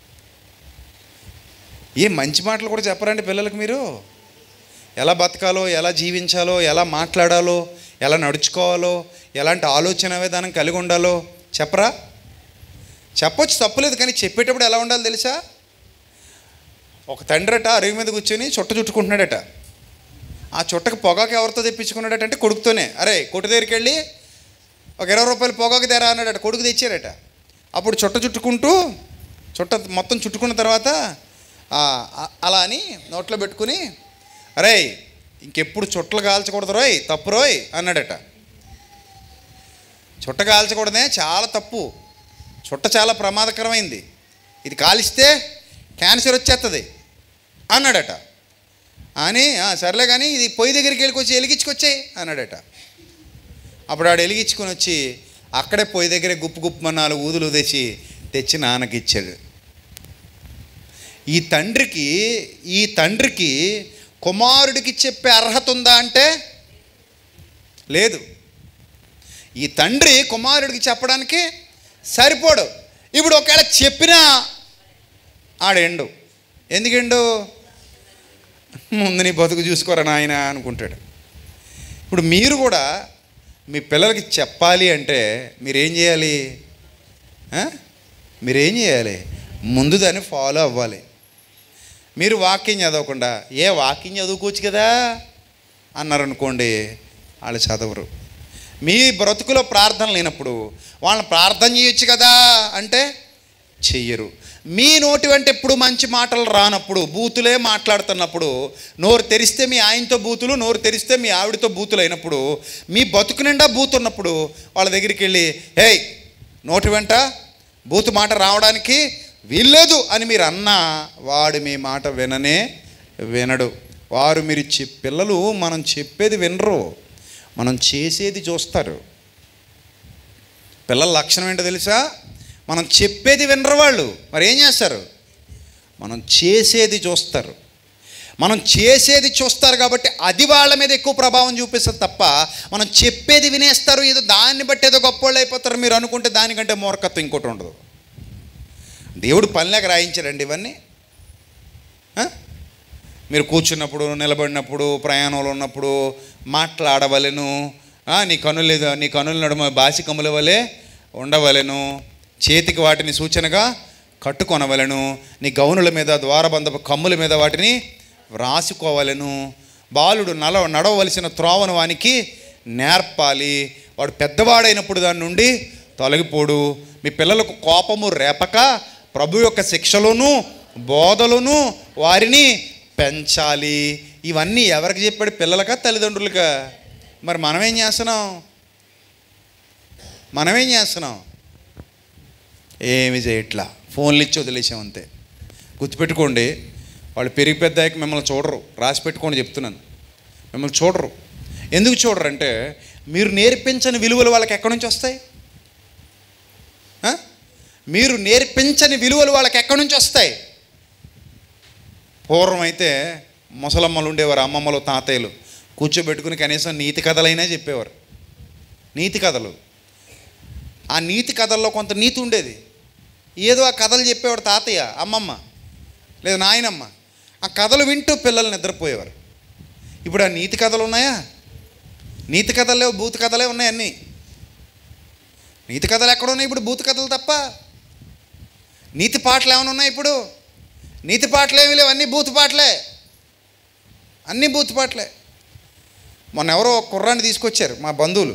ఏ మంచి మాటలు కూడా చెప్పరండి పిల్లలకు మీరు ఎలా బతకాలో ఎలా జీవించాలో ఎలా మాట్లాడాలో ఎలా నడుచుకోవాలో ఎలాంటి ఆలోచన విధానం కలిగి ఉండాలో చెప్పరా చెప్పొచ్చు తప్పులేదు కానీ చెప్పేటప్పుడు ఎలా ఉండాలి తెలుసా ఒక తండ్రి అట అరుగు మీద కూర్చొని చుట్ట చుట్టుకుంటున్నాడట ఆ చుట్టకు పొగాకు ఎవరితో తెప్పించుకున్నాడట అంటే కొడుకుతోనే అరే కొట్టు దగ్గరికి వెళ్ళి ఒక ఇరవై రూపాయలు పొగాకు తెరా అన్నాడట కొడుకు తెచ్చారట అప్పుడు చుట్ట చుట్టుకుంటూ చుట్ట మొత్తం చుట్టుకున్న తర్వాత ఆ, అ- అలా అని నోట్లో పెట్టుకుని అరే ఇంకెప్పుడు చుట్టలు కాల్చకూడదు రోయ్ తప్పు రోయ్ అన్నాడట చుట్ట కాల్చకూడదే చాలా తప్పు చుట్ట చాలా ప్రమాదకరమైంది ఇది కాలిస్తే క్యాన్సర్ వచ్చేస్తుంది అన్నాడట అని "ఆ, సర్లే కానీ ఇది పొయ్యి దగ్గరికి వెళ్ళి వెలిగించుకొచ్చాయి అన్నాడట అప్పుడు ఆడు వెలిగించుకొని వచ్చి అక్కడే పొయ్యి దగ్గరే గుప్పు గుప్పు నాలుగు ఊదులు తెచ్చి తెచ్చి నాన్నకి ఇచ్చాడు ఈ తండ్రికి ఈ తండ్రికి కుమారుడికి చెప్పే అర్హత ఉందా అంటే లేదు ఈ తండ్రి కుమారుడికి చెప్పడానికి సరిపోడు ఇప్పుడు ఒకవేళ చెప్పినా ఆడెండు ఎందుకెండు ముందు నీ బతుకు చూసుకోరా నాయన అనుకుంటాడు ఇప్పుడు మీరు కూడా మీ పిల్లలకి చెప్పాలి అంటే మీరేం చేయాలి ఆ? మీరేం చేయాలి ముందు దాన్ని ఫాలో అవ్వాలి మీరు వాక్యం చదవకుండా ఏ వాక్యం చదువుకోవచ్చు కదా అన్నారనుకోండి వాళ్ళు చదవరు మీ బ్రతుకులో ప్రార్థన లేనప్పుడు వాళ్ళని ప్రార్థన చేయొచ్చు కదా అంటే చెయ్యరు మీ నోటి వెంట ఎప్పుడు మంచి మాటలు రానప్పుడు బూతులే మాట్లాడుతున్నప్పుడు నోరు తెరిస్తే మీ ఆయనతో బూతులు నోరు తెరిస్తే మీ ఆవిడతో బూతులు అయినప్పుడు మీ బతుకు నిండా బూతు ఉన్నప్పుడు వాళ్ళ దగ్గరికి వెళ్ళి ఏయ్ నోటి వెంట బూతు మాట రావడానికి వీల్లేదు అని మీరు అన్నా వాడు మీ మాట విననే వినడు వారు మీరు చె- పిల్లలు మనం చెప్పేది వినరు మనం చేసేది చూస్తారు పిల్లల లక్షణం ఏంటో తెలుసా మనం చెప్పేది వినరు వాళ్ళు మరి ఏం చేస్తారు మనం చేసేది చూస్తారు మనం చేసేది చూస్తారు కాబట్టి అది వాళ్ళ మీద ఎక్కువ ప్రభావం చూపిస్తుంది తప్ప మనం చెప్పేది వినేస్తారు ఏదో దాన్ని బట్టి ఏదో గొప్పోళ్ళు అయిపోతారు మీరు అనుకుంటే దానికంటే మూర్ఖత్వం ఇంకోటి ఉండదు దేవుడు పనిలేక రాయించారండి ఇవన్నీ ఆ? మీరు కూర్చున్నప్పుడు నిలబడినప్పుడు ప్రయాణంలో ఉన్నప్పుడు మాట్లాడవలెను ఆ, నీ కనులు లేదు నీ కనుల నడుమ బాసి కమ్ముల వలె ఉండవలెను చేతికి వాటిని సూచనగా కట్టుకొనవలెను నీ గౌనుల మీద ద్వారబంధపు కమ్ముల మీద వాటిని వ్రాసుకోవలెను బాలుడు నల నడవలసిన త్రోవను వానికి నేర్పాలి వాడు పెద్దవాడైనప్పుడు దాని నుండి తొలగిపోడు మీ పిల్లలకు కోపము రేపక ప్రభు యొక్క శిక్షలోను బోధలను వారిని పెంచాలి ఇవన్నీ ఎవరికి చెప్పాడు పిల్లలకా తల్లిదండ్రులకా మరి మనమేం చేస్తున్నాం మనమేం చేస్తున్నాం ఏమి చేయట్లా ఫోన్లు ఇచ్చి వదిలేసాం అంతే గుర్తుపెట్టుకోండి వాళ్ళు పెరిగి పెద్దాక మిమ్మల్ని చూడరు రాసి పెట్టుకోండి చెప్తున్నాను మిమ్మల్ని చూడరు ఎందుకు చూడరు అంటే మీరు నేర్పించని విలువలు వాళ్ళకి ఎక్కడి నుంచి వస్తాయి ఆ? మీరు నేర్పించని విలువలు వాళ్ళకి ఎక్కడి నుంచి వస్తాయి పూర్వం అయితే ముసలమ్మలు ఉండేవారు అమ్మమ్మలు తాతయ్యలు కూర్చోబెట్టుకుని కనీసం నీతి కథలైనా చెప్పేవారు నీతి కథలు ఆ నీతి కథల్లో కొంత నీతి ఉండేది ఏదో ఆ కథలు చెప్పేవాడు తాతయ్య అమ్మమ్మ లేదా నాయనమ్మ ఆ కథలు వింటూ పిల్లలు నిద్రపోయేవారు ఇప్పుడు ఆ నీతి కథలు ఉన్నాయా నీతి కథలు లేవు భూత కథలే ఉన్నాయి అన్నీ నీతి కథలు ఎక్కడ ఉన్నాయి ఇప్పుడు భూత కథలు తప్ప నీతి పాటలు ఏమైనా ఉన్నాయి ఇప్పుడు నీతి పాటలు ఏమి లేవు అన్నీ బూతు పాటలే అన్నీ బూతు పాటలే మొన్న ఎవరో ఒక కుర్రాన్ని తీసుకొచ్చారు మా బంధువులు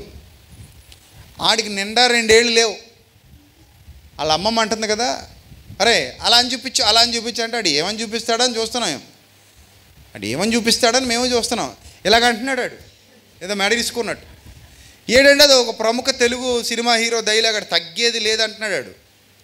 ఆడికి నిండా రెండేళ్ళు లేవు వాళ్ళ అమ్మమ్మ అంటుంది కదా అరే అలా అని చూపించు అలా అని చూపించు అంటే ఆడు ఏమని చూపిస్తాడని చూస్తున్నాం ఆడు ఏమని చూపిస్తాడని మేము చూస్తున్నాం ఇలాగ అంటున్నాడు ఆడు ఏదో మెడ తీసుకున్నట్టు ఏడండి అది ఒక ప్రముఖ తెలుగు సినిమా హీరో డైలాగ్ ఆడు తగ్గేది లేదంటున్నాడు ఆడు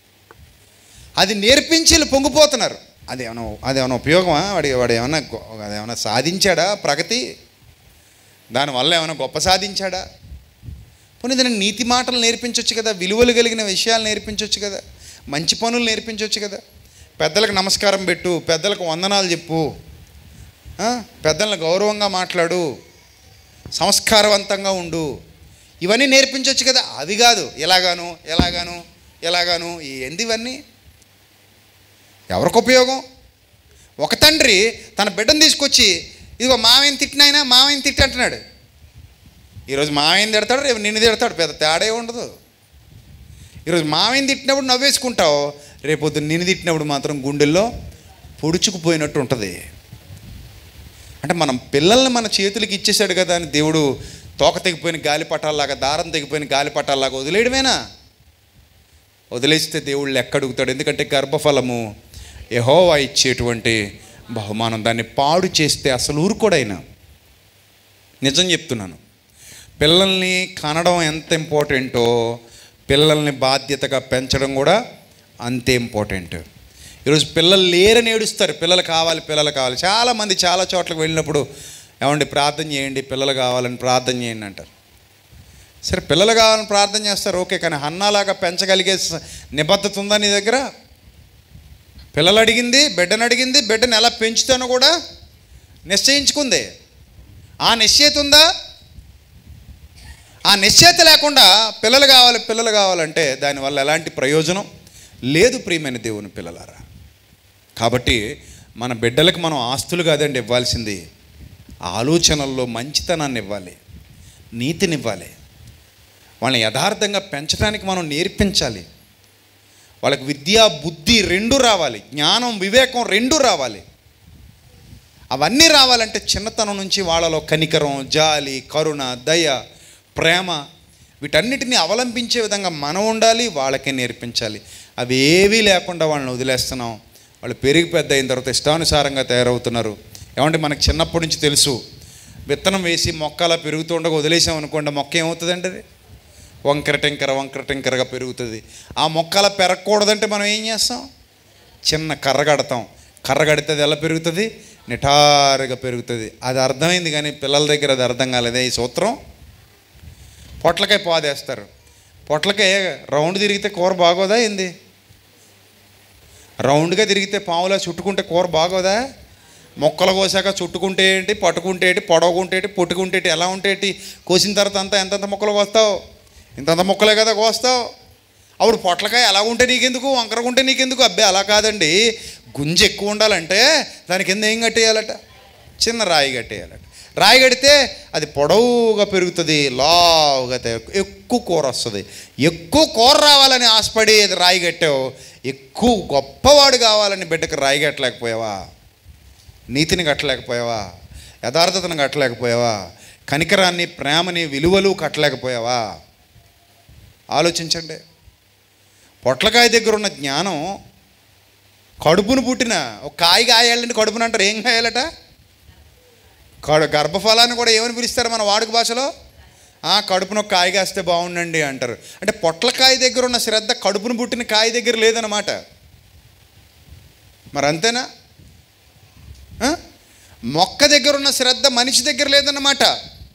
అది నేర్పించి వీళ్ళు పొంగిపోతున్నారు అది ఏమైనా అది ఏమైనా ఉపయోగమా వాడి వాడు ఏమైనా గొ- అది ఏమైనా సాధించాడా ప్రగతి దానివల్ల ఏమైనా గొప్ప సాధించాడా పోనీ దానికి నీతి మాటలు నేర్పించవచ్చు కదా విలువలు కలిగిన విషయాలు నేర్పించవచ్చు కదా మంచి పనులు నేర్పించవచ్చు కదా పెద్దలకు నమస్కారం పెట్టు పెద్దలకు వందనాలు చెప్పు ఆ? పెద్దలను గౌరవంగా మాట్లాడు సంస్కారవంతంగా ఉండు ఇవన్నీ నేర్పించవచ్చు కదా అవి కాదు ఎలాగాను ఎలాగాను ఎలాగాను ఏంది ఇవన్నీ ఎవరికి ఉపయోగం ఒక తండ్రి తన బిడ్డను తీసుకొచ్చి ఇదిగో మామయ్యని తిట్టినాయినా మామయ్యని తిట్టి అంటున్నాడు ఈరోజు మామయ్యని తిడతాడు రేపు నిన్ను తిడతాడు పెద్ద తేడా ఏం ఉండదు ఈరోజు మామయ్యని తిట్టినప్పుడు నవ్వేసుకుంటావు రేపొద్దు నిన్ను తిట్టినప్పుడు మాత్రం గుండెల్లో పొడుచుకుపోయినట్టు ఉంటుంది అంటే మనం పిల్లల్ని మన చేతులకి ఇచ్చేసాడు కదా అని దేవుడు తోక తెగిపోయిన గాలిపటాల్లాగా దారం తెగిపోయిన గాలిపటాల్లాగా వదిలేయడమేనా వదిలేస్తే దేవుళ్ళు లెక్క అడుగుతాడు ఎందుకంటే గర్భఫలము యహోవా ఇచ్చేటువంటి బహుమానం దాన్ని పాడు చేస్తే అసలు ఊరుకోడైనా నిజం చెప్తున్నాను పిల్లల్ని కనడం ఎంత ఇంపార్టెంటో పిల్లల్ని బాధ్యతగా పెంచడం కూడా అంతే ఇంపార్టెంట్ ఈరోజు పిల్లలు లేరని ఏడుస్తారు పిల్లలు కావాలి పిల్లలు కావాలి చాలామంది చాలా చోట్లకు వెళ్ళినప్పుడు ఏమండి ప్రార్థన చేయండి పిల్లలు కావాలని ప్రార్థన చేయండి అంటారు సరే పిల్లలు కావాలని ప్రార్థన చేస్తారు ఓకే కానీ హన్నాలాగా పెంచగలిగే స- నిబద్ధత ఉందా నీ దగ్గర పిల్లలు అడిగింది బిడ్డను అడిగింది బిడ్డను ఎలా పెంచుతానో కూడా నిశ్చయించుకుంది ఆ నిశ్చయిత ఉందా ఆ నిశ్చయిత లేకుండా పిల్లలు కావాలి పిల్లలు కావాలంటే దానివల్ల ఎలాంటి ప్రయోజనం లేదు ప్రియమైన దేవుని పిల్లలారా కాబట్టి మన బిడ్డలకు మనం ఆస్తులు కాదండి ఇవ్వాల్సింది ఆలోచనల్లో మంచితనాన్ని ఇవ్వాలి నీతినివ్వాలి వాళ్ళని యథార్థంగా పెంచడానికి మనం నేర్పించాలి వాళ్ళకి విద్య బుద్ధి రెండు రావాలి జ్ఞానం వివేకం రెండు రావాలి అవన్నీ రావాలంటే చిన్నతనం నుంచి వాళ్ళలో కనికరం జాలి కరుణ దయ ప్రేమ వీటన్నిటిని అవలంబించే విధంగా మనం ఉండాలి వాళ్ళకే నేర్పించాలి అవి ఏవీ లేకుండా వాళ్ళని వదిలేస్తున్నాం వాళ్ళు పెరిగి పెద్ద అయిన తర్వాత ఇష్టానుసారంగా తయారవుతున్నారు ఏమంటే మనకు చిన్నప్పటి నుంచి తెలుసు విత్తనం వేసి మొక్క అలా పెరుగుతూ ఉండగా వదిలేసాం అనుకోండి మొక్క ఏమవుతుందండి అది వంకర టెంకర వంకర టెంకరగా పెరుగుతుంది ఆ మొక్క అలా పెరగకూడదంటే మనం ఏం చేస్తాం చిన్న కర్ర కడతాం కర్ర కడితే అది ఎలా పెరుగుతుంది నిటారుగా పెరుగుతుంది అది అర్థమైంది కానీ పిల్లల దగ్గర అది అర్థం కాలేదే ఈ సూత్రం పొట్లకాయ పాదేస్తారు పొట్లకాయ రౌండ్ తిరిగితే కూర బాగోదా ఏంది రౌండ్గా తిరిగితే పావులా చుట్టుకుంటే కూర బాగోదా మొక్కలు కోసాక చుట్టుకుంటే ఏంటి పట్టుకుంటే ఏంటి పొడవుకుంటే ఏంటి పొట్టుకుంటే ఏంటి ఎలా ఉంటే ఏంటి కోసిన తర్వాత అంతా ఎంతెంత మొక్కలు కోస్తావు ఇంతంత మొక్కలే కదా కోస్తావు అప్పుడు పొట్లకాయ ఎలా ఉంటే నీకెందుకు వంకరగా ఉంటే నీకెందుకు అబ్బే అలా కాదండి గుంజ ఎక్కువ ఉండాలంటే దాని కింద ఏం కట్టేయాలట చిన్న రాయి కట్టేయాలట రాయి కడితే అది పొడవుగా పెరుగుతుంది లావుగా తయారు- ఎక్కువ కూర వస్తుంది ఎక్కువ కూర రావాలని ఆశపడి అది రాయి కట్టావు ఎక్కువ గొప్పవాడు కావాలని బిడ్డకు రాయి కట్టలేకపోయావా నీతిని కట్టలేకపోయావా యథార్థతను కట్టలేకపోయావా కనికరాన్ని ప్రేమని విలువలు కట్టలేకపోయావా ఆలోచించండి పొట్లకాయ దగ్గర ఉన్న జ్ఞానం కడుపును పుట్టిన ఒక కాయ కాయాలంటే కడుపును అంటారు ఏం కాయాలట కడు గర్భఫలాన్ని కూడా ఏమని పిలుస్తారు మన వాడుక భాషలో ఆ, కడుపున ఒక కాయ కాస్తే బాగుండండి అంటారు అంటే పొట్లకాయ దగ్గర ఉన్న శ్రద్ధ కడుపును పుట్టిన కాయ దగ్గర లేదన్నమాట మరి అంతేనా ఆ? మొక్క దగ్గర ఉన్న శ్రద్ధ మనిషి దగ్గర లేదన్నమాట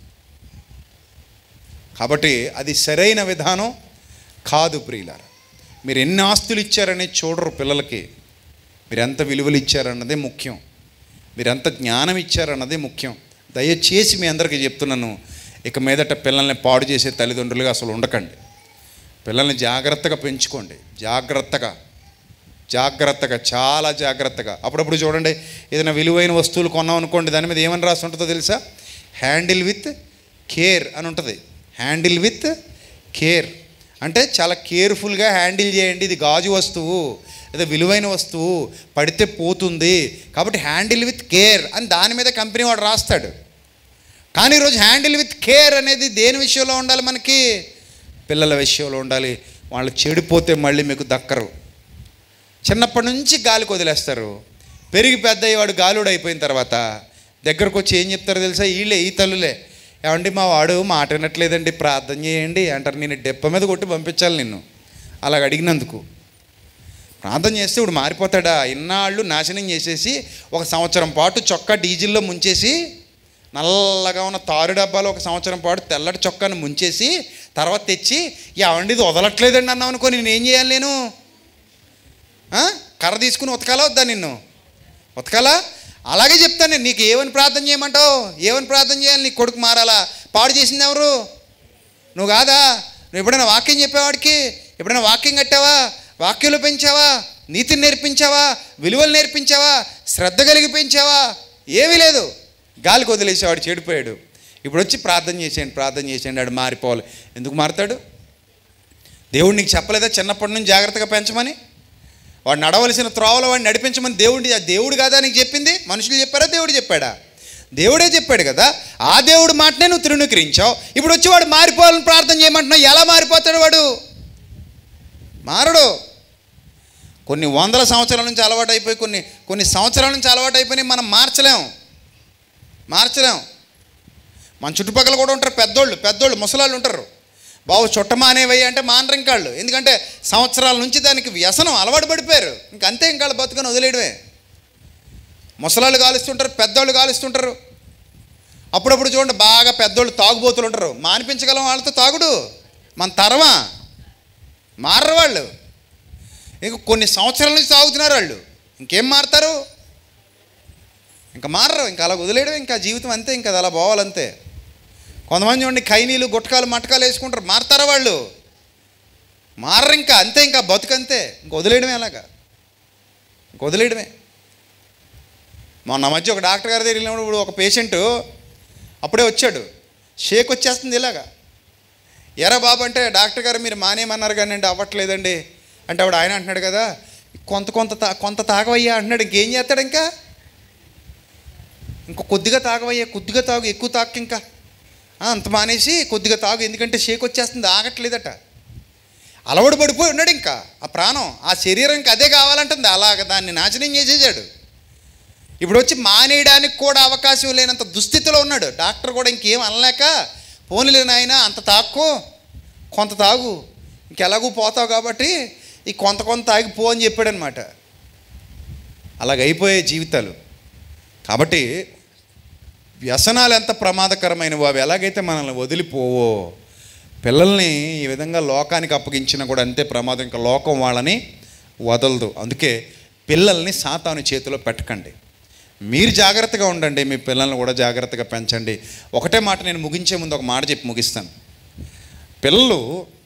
కాబట్టి అది సరైన విధానం కాదు ప్రియులార మీరు ఎన్ని ఆస్తులు ఇచ్చారనేది చూడరు పిల్లలకి మీరు ఎంత విలువలు ఇచ్చారన్నదే ముఖ్యం మీరు ఎంత జ్ఞానం ఇచ్చారన్నదే ముఖ్యం దయచేసి మీ అందరికీ చెప్తున్నాను ఇక మీదట పిల్లల్ని పాడు చేసే తల్లిదండ్రులుగా అసలు ఉండకండి పిల్లల్ని జాగ్రత్తగా పెంచుకోండి జాగ్రత్తగా జాగ్రత్తగా చాలా జాగ్రత్తగా అప్పుడప్పుడు చూడండి ఏదైనా విలువైన వస్తువులు కొన్నాం అనుకోండి దాని మీద ఏమని రాసి ఉంటుందో తెలుసా హ్యాండిల్ విత్ కేర్ అని ఉంటుంది హ్యాండిల్ విత్ కేర్ అంటే చాలా కేర్ఫుల్గా హ్యాండిల్ చేయండి ఇది గాజు వస్తువు లేదా విలువైన వస్తువు పడితే పోతుంది కాబట్టి హ్యాండిల్ విత్ కేర్ అని దాని మీద కంపెనీ వాడు రాస్తాడు కానీ ఈరోజు హ్యాండిల్ విత్ కేర్ అనేది దేని విషయంలో ఉండాలి మనకి పిల్లల విషయంలో ఉండాలి వాళ్ళు చెడిపోతే మళ్ళీ మీకు దక్కరు చిన్నప్పటి నుంచి గాలికి వదిలేస్తారు పెరిగి పెద్ద అయ్యేవాడు గాలుడు అయిపోయిన తర్వాత దగ్గరకు వచ్చి ఏం చెప్తారో తెలుసా వీళ్ళే ఈ తల్లులే ఏమండి మా వాడు మాట వినట్లేదండి ప్రార్థన చేయండి అంటారు నేను డెప్ప మీద కొట్టి పంపించాలి నిన్ను అలాగ అడిగినందుకు ప్రార్థన చేస్తే ఇప్పుడు మారిపోతాడా ఇన్నాళ్ళు నాశనం చేసేసి ఒక సంవత్సరం పాటు చొక్కా డీజిల్లో ముంచేసి నల్లగా ఉన్న తారు డబ్బాలో ఒక సంవత్సరం పాటు తెల్లటి చొక్కాను ముంచేసి తర్వాత తెచ్చి ఏమండి ఇది వదలట్లేదండి అన్నావు అనుకో నేను ఏం చేయాలి నేను ఆ? కర్ర తీసుకుని ఉతకాలా వద్దా నిన్ను ఉతకాలా అలాగే చెప్తాను నేను నీకు ఏమని ప్రార్థన చేయమంటావు ఏమని ప్రార్థన చేయాలి నీ కొడుకు మారాలా పాడు చేసింది ఎవరు నువ్వు కాదా నువ్వు ఎప్పుడైనా వాక్యం చెప్పేవాడికి ఎప్పుడైనా వాక్యం కట్టావా వాక్యంలో పెంచావా నీతిని నేర్పించావా విలువలు నేర్పించావా శ్రద్ధ కలిగి పెంచావా ఏమీ లేదు గాలికి వదిలేసేవాడు చెడిపోయాడు ఇప్పుడు వచ్చి ప్రార్థన చేసేయండి ప్రార్థన చేసేయండి ఆడు మారిపోవాలి ఎందుకు మారుతాడు దేవుడు నీకు చెప్పలేదా చిన్నప్పటి నుంచి జాగ్రత్తగా పెంచమని వాడు నడవలసిన త్రోవలో వాడిని నడిపించమని దేవుడి ఆ దేవుడు కాదా నీకు చెప్పింది మనుషులు చెప్పారా దేవుడు చెప్పాడా దేవుడే చెప్పాడు కదా ఆ దేవుడు మాటనే నువ్వు తృణీకరించావు ఇప్పుడు వచ్చి వాడు మారిపోవాలని ప్రార్థన చేయమంటున్నావు ఎలా మారిపోతాడు వాడు మారడు కొన్ని వందల సంవత్సరాల నుంచి అలవాటు అయిపోయి కొన్ని కొన్ని సంవత్సరాల నుంచి అలవాటు అయిపోయి మనం మార్చలేం మార్చలేం మన చుట్టుపక్కల కూడా ఉంటారు పెద్దోళ్ళు పెద్దోళ్ళు ముసలాళ్ళు ఉంటారు బావు చుట్ట మానేవయ్యి అంటే మానరు ఇంకాళ్ళు ఎందుకంటే సంవత్సరాల నుంచి దానికి వ్యసనం అలవాటు పడిపోయారు ఇంక అంతే ఇంకాళ్ళు బతుకొని వదిలేయడమే ముసలాళ్ళు కాలుస్తుంటారు పెద్దోళ్ళు కాలుస్తుంటారు అప్పుడప్పుడు చూడండి బాగా పెద్దోళ్ళు తాగుబోతులు ఉంటారు మానిపించగలం వాళ్ళతో తాగుడు మన తరమా మారరు వాళ్ళు ఇంక కొన్ని సంవత్సరాల నుంచి తాగుతున్నారు వాళ్ళు ఇంకేం మారుతారు ఇంకా మారరు ఇంకా అలా వదిలేయడం ఇంకా జీవితం అంతే ఇంకా అది అలా పోవాలంతే కొంతమంది చూడండి ఖైనీలు గుట్టకాలు మటకాలు వేసుకుంటారు మారతారా వాళ్ళు మారరు ఇంకా అంతే ఇంకా బతుకంతే ఇంక వదిలేయడమే అలాగా ఇంక వదిలేయడమే మొన్న మధ్య ఒక డాక్టర్ గారి దగ్గర వెళ్ళినప్పుడు ఒక పేషెంట్ అప్పుడే వచ్చాడు షేక్ వచ్చేస్తుంది ఇలాగా ఎరా బాబు అంటే డాక్టర్ గారు మీరు మానేయమన్నారు కానీ అండి అవ్వట్లేదండి అంటే ఆవిడ ఆయన అంటున్నాడు కదా కొంత కొంత తా కొంత తాగవయ్యా అంటున్నాడు ఇంకేం చేస్తాడు ఇంకా ఇంకా కొద్దిగా తాగవయ్యా కొద్దిగా తాగు ఎక్కువ తాకు ఇంకా ఆ, అంత మానేసి కొద్దిగా తాగు ఎందుకంటే షేక్ వచ్చేస్తుంది ఆగట్లేదట అలవాటు పడిపోయి ఉన్నాడు ఇంకా ఆ ప్రాణం ఆ శరీరం ఇంకా అదే కావాలంటుంది అలాగ దాన్ని నాశనం చేసేసాడు ఇప్పుడు వచ్చి మానేయడానికి కూడా అవకాశం లేనంత దుస్థితిలో ఉన్నాడు డాక్టర్ కూడా ఇంకేం అనలేక పోనీలే నాయన అంత తాక్కో కొంత తాగు ఇంకెలాగూ పోతావు కాబట్టి ఈ కొంత కొంత తాగి పో అని చెప్పాడనమాట అలాగైపోయే జీవితాలు కాబట్టి వ్యసనాలు ఎంత ప్రమాదకరమైనవో అవి ఎలాగైతే మనల్ని వదిలిపోవో పిల్లల్ని ఈ విధంగా లోకానికి అప్పగించినా కూడా అంతే ప్రమాదం ఇంకా లోకం వాళ్ళని వదలదు అందుకే పిల్లల్ని సాతాను చేతిలో పెట్టకండి మీరు జాగ్రత్తగా ఉండండి మీ పిల్లల్ని కూడా జాగ్రత్తగా పెంచండి ఒకటే మాట నేను ముగించే ముందు ఒక మాట చెప్పి ముగిస్తాను పిల్లలు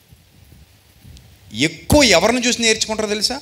ఎక్కువ ఎవరిని చూసి నేర్చుకుంటారో తెలుసా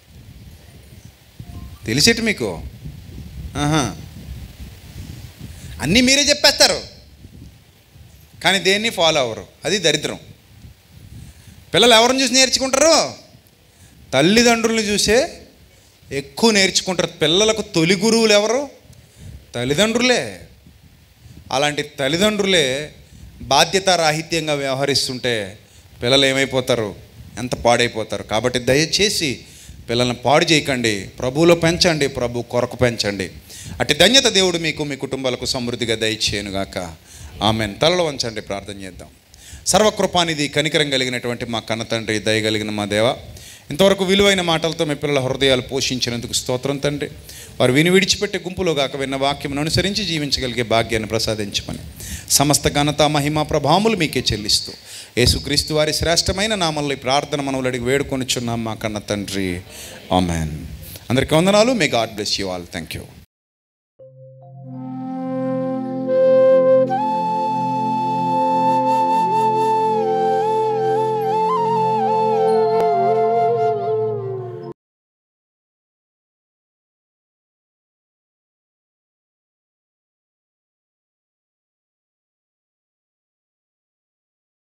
తెలిసేటి మీకు ఆహా అన్నీ మీరే చెప్పేస్తారు కానీ దేన్ని ఫాలో అవ్వరు అది దరిద్రం పిల్లలు ఎవరిని చూసి నేర్చుకుంటారు తల్లిదండ్రులను చూసే ఎక్కువ నేర్చుకుంటారు పిల్లలకు తొలి గురువులు ఎవరు తల్లిదండ్రులే అలాంటి తల్లిదండ్రులే బాధ్యతారాహిత్యంగా వ్యవహరిస్తుంటే పిల్లలు ఏమైపోతారు ఎంత పాడైపోతారు కాబట్టి దయచేసి పిల్లల్ని పాడు చేయకండి ప్రభువులో పెంచండి ప్రభు కొరకు పెంచండి అటు ధన్యత దేవుడు మీకు మీ కుటుంబాలకు సమృద్ధిగా దయచేయనుగాక ఆమెన్ తలలో వంచండి ప్రార్థన చేద్దాం సర్వకృపానిధి కనికరం కలిగినటువంటి మా కన్న తండ్రి దయ కలిగిన మా దేవ ఇంతవరకు విలువైన మాటలతో మీ పిల్లల హృదయాలు పోషించినందుకు స్తోత్రం తండ్రి వారు విని విడిచిపెట్టే గుంపులో కాక విన్న వాక్యం అనుసరించి జీవించగలిగే భాగ్యాన్ని ప్రసాదించమని సమస్త ఘనత మహిమ ప్రభావములు మీకే చెల్లిస్తూ యేసుక్రీస్తు వారి శ్రేష్టమైన నామంలో ఈ ప్రార్థన మనవులు అడిగి వేడుకొనిచున్నాం మా కన్న తండ్రి ఆమెన్ అందరికీ వందనాలు may God bless you all thank you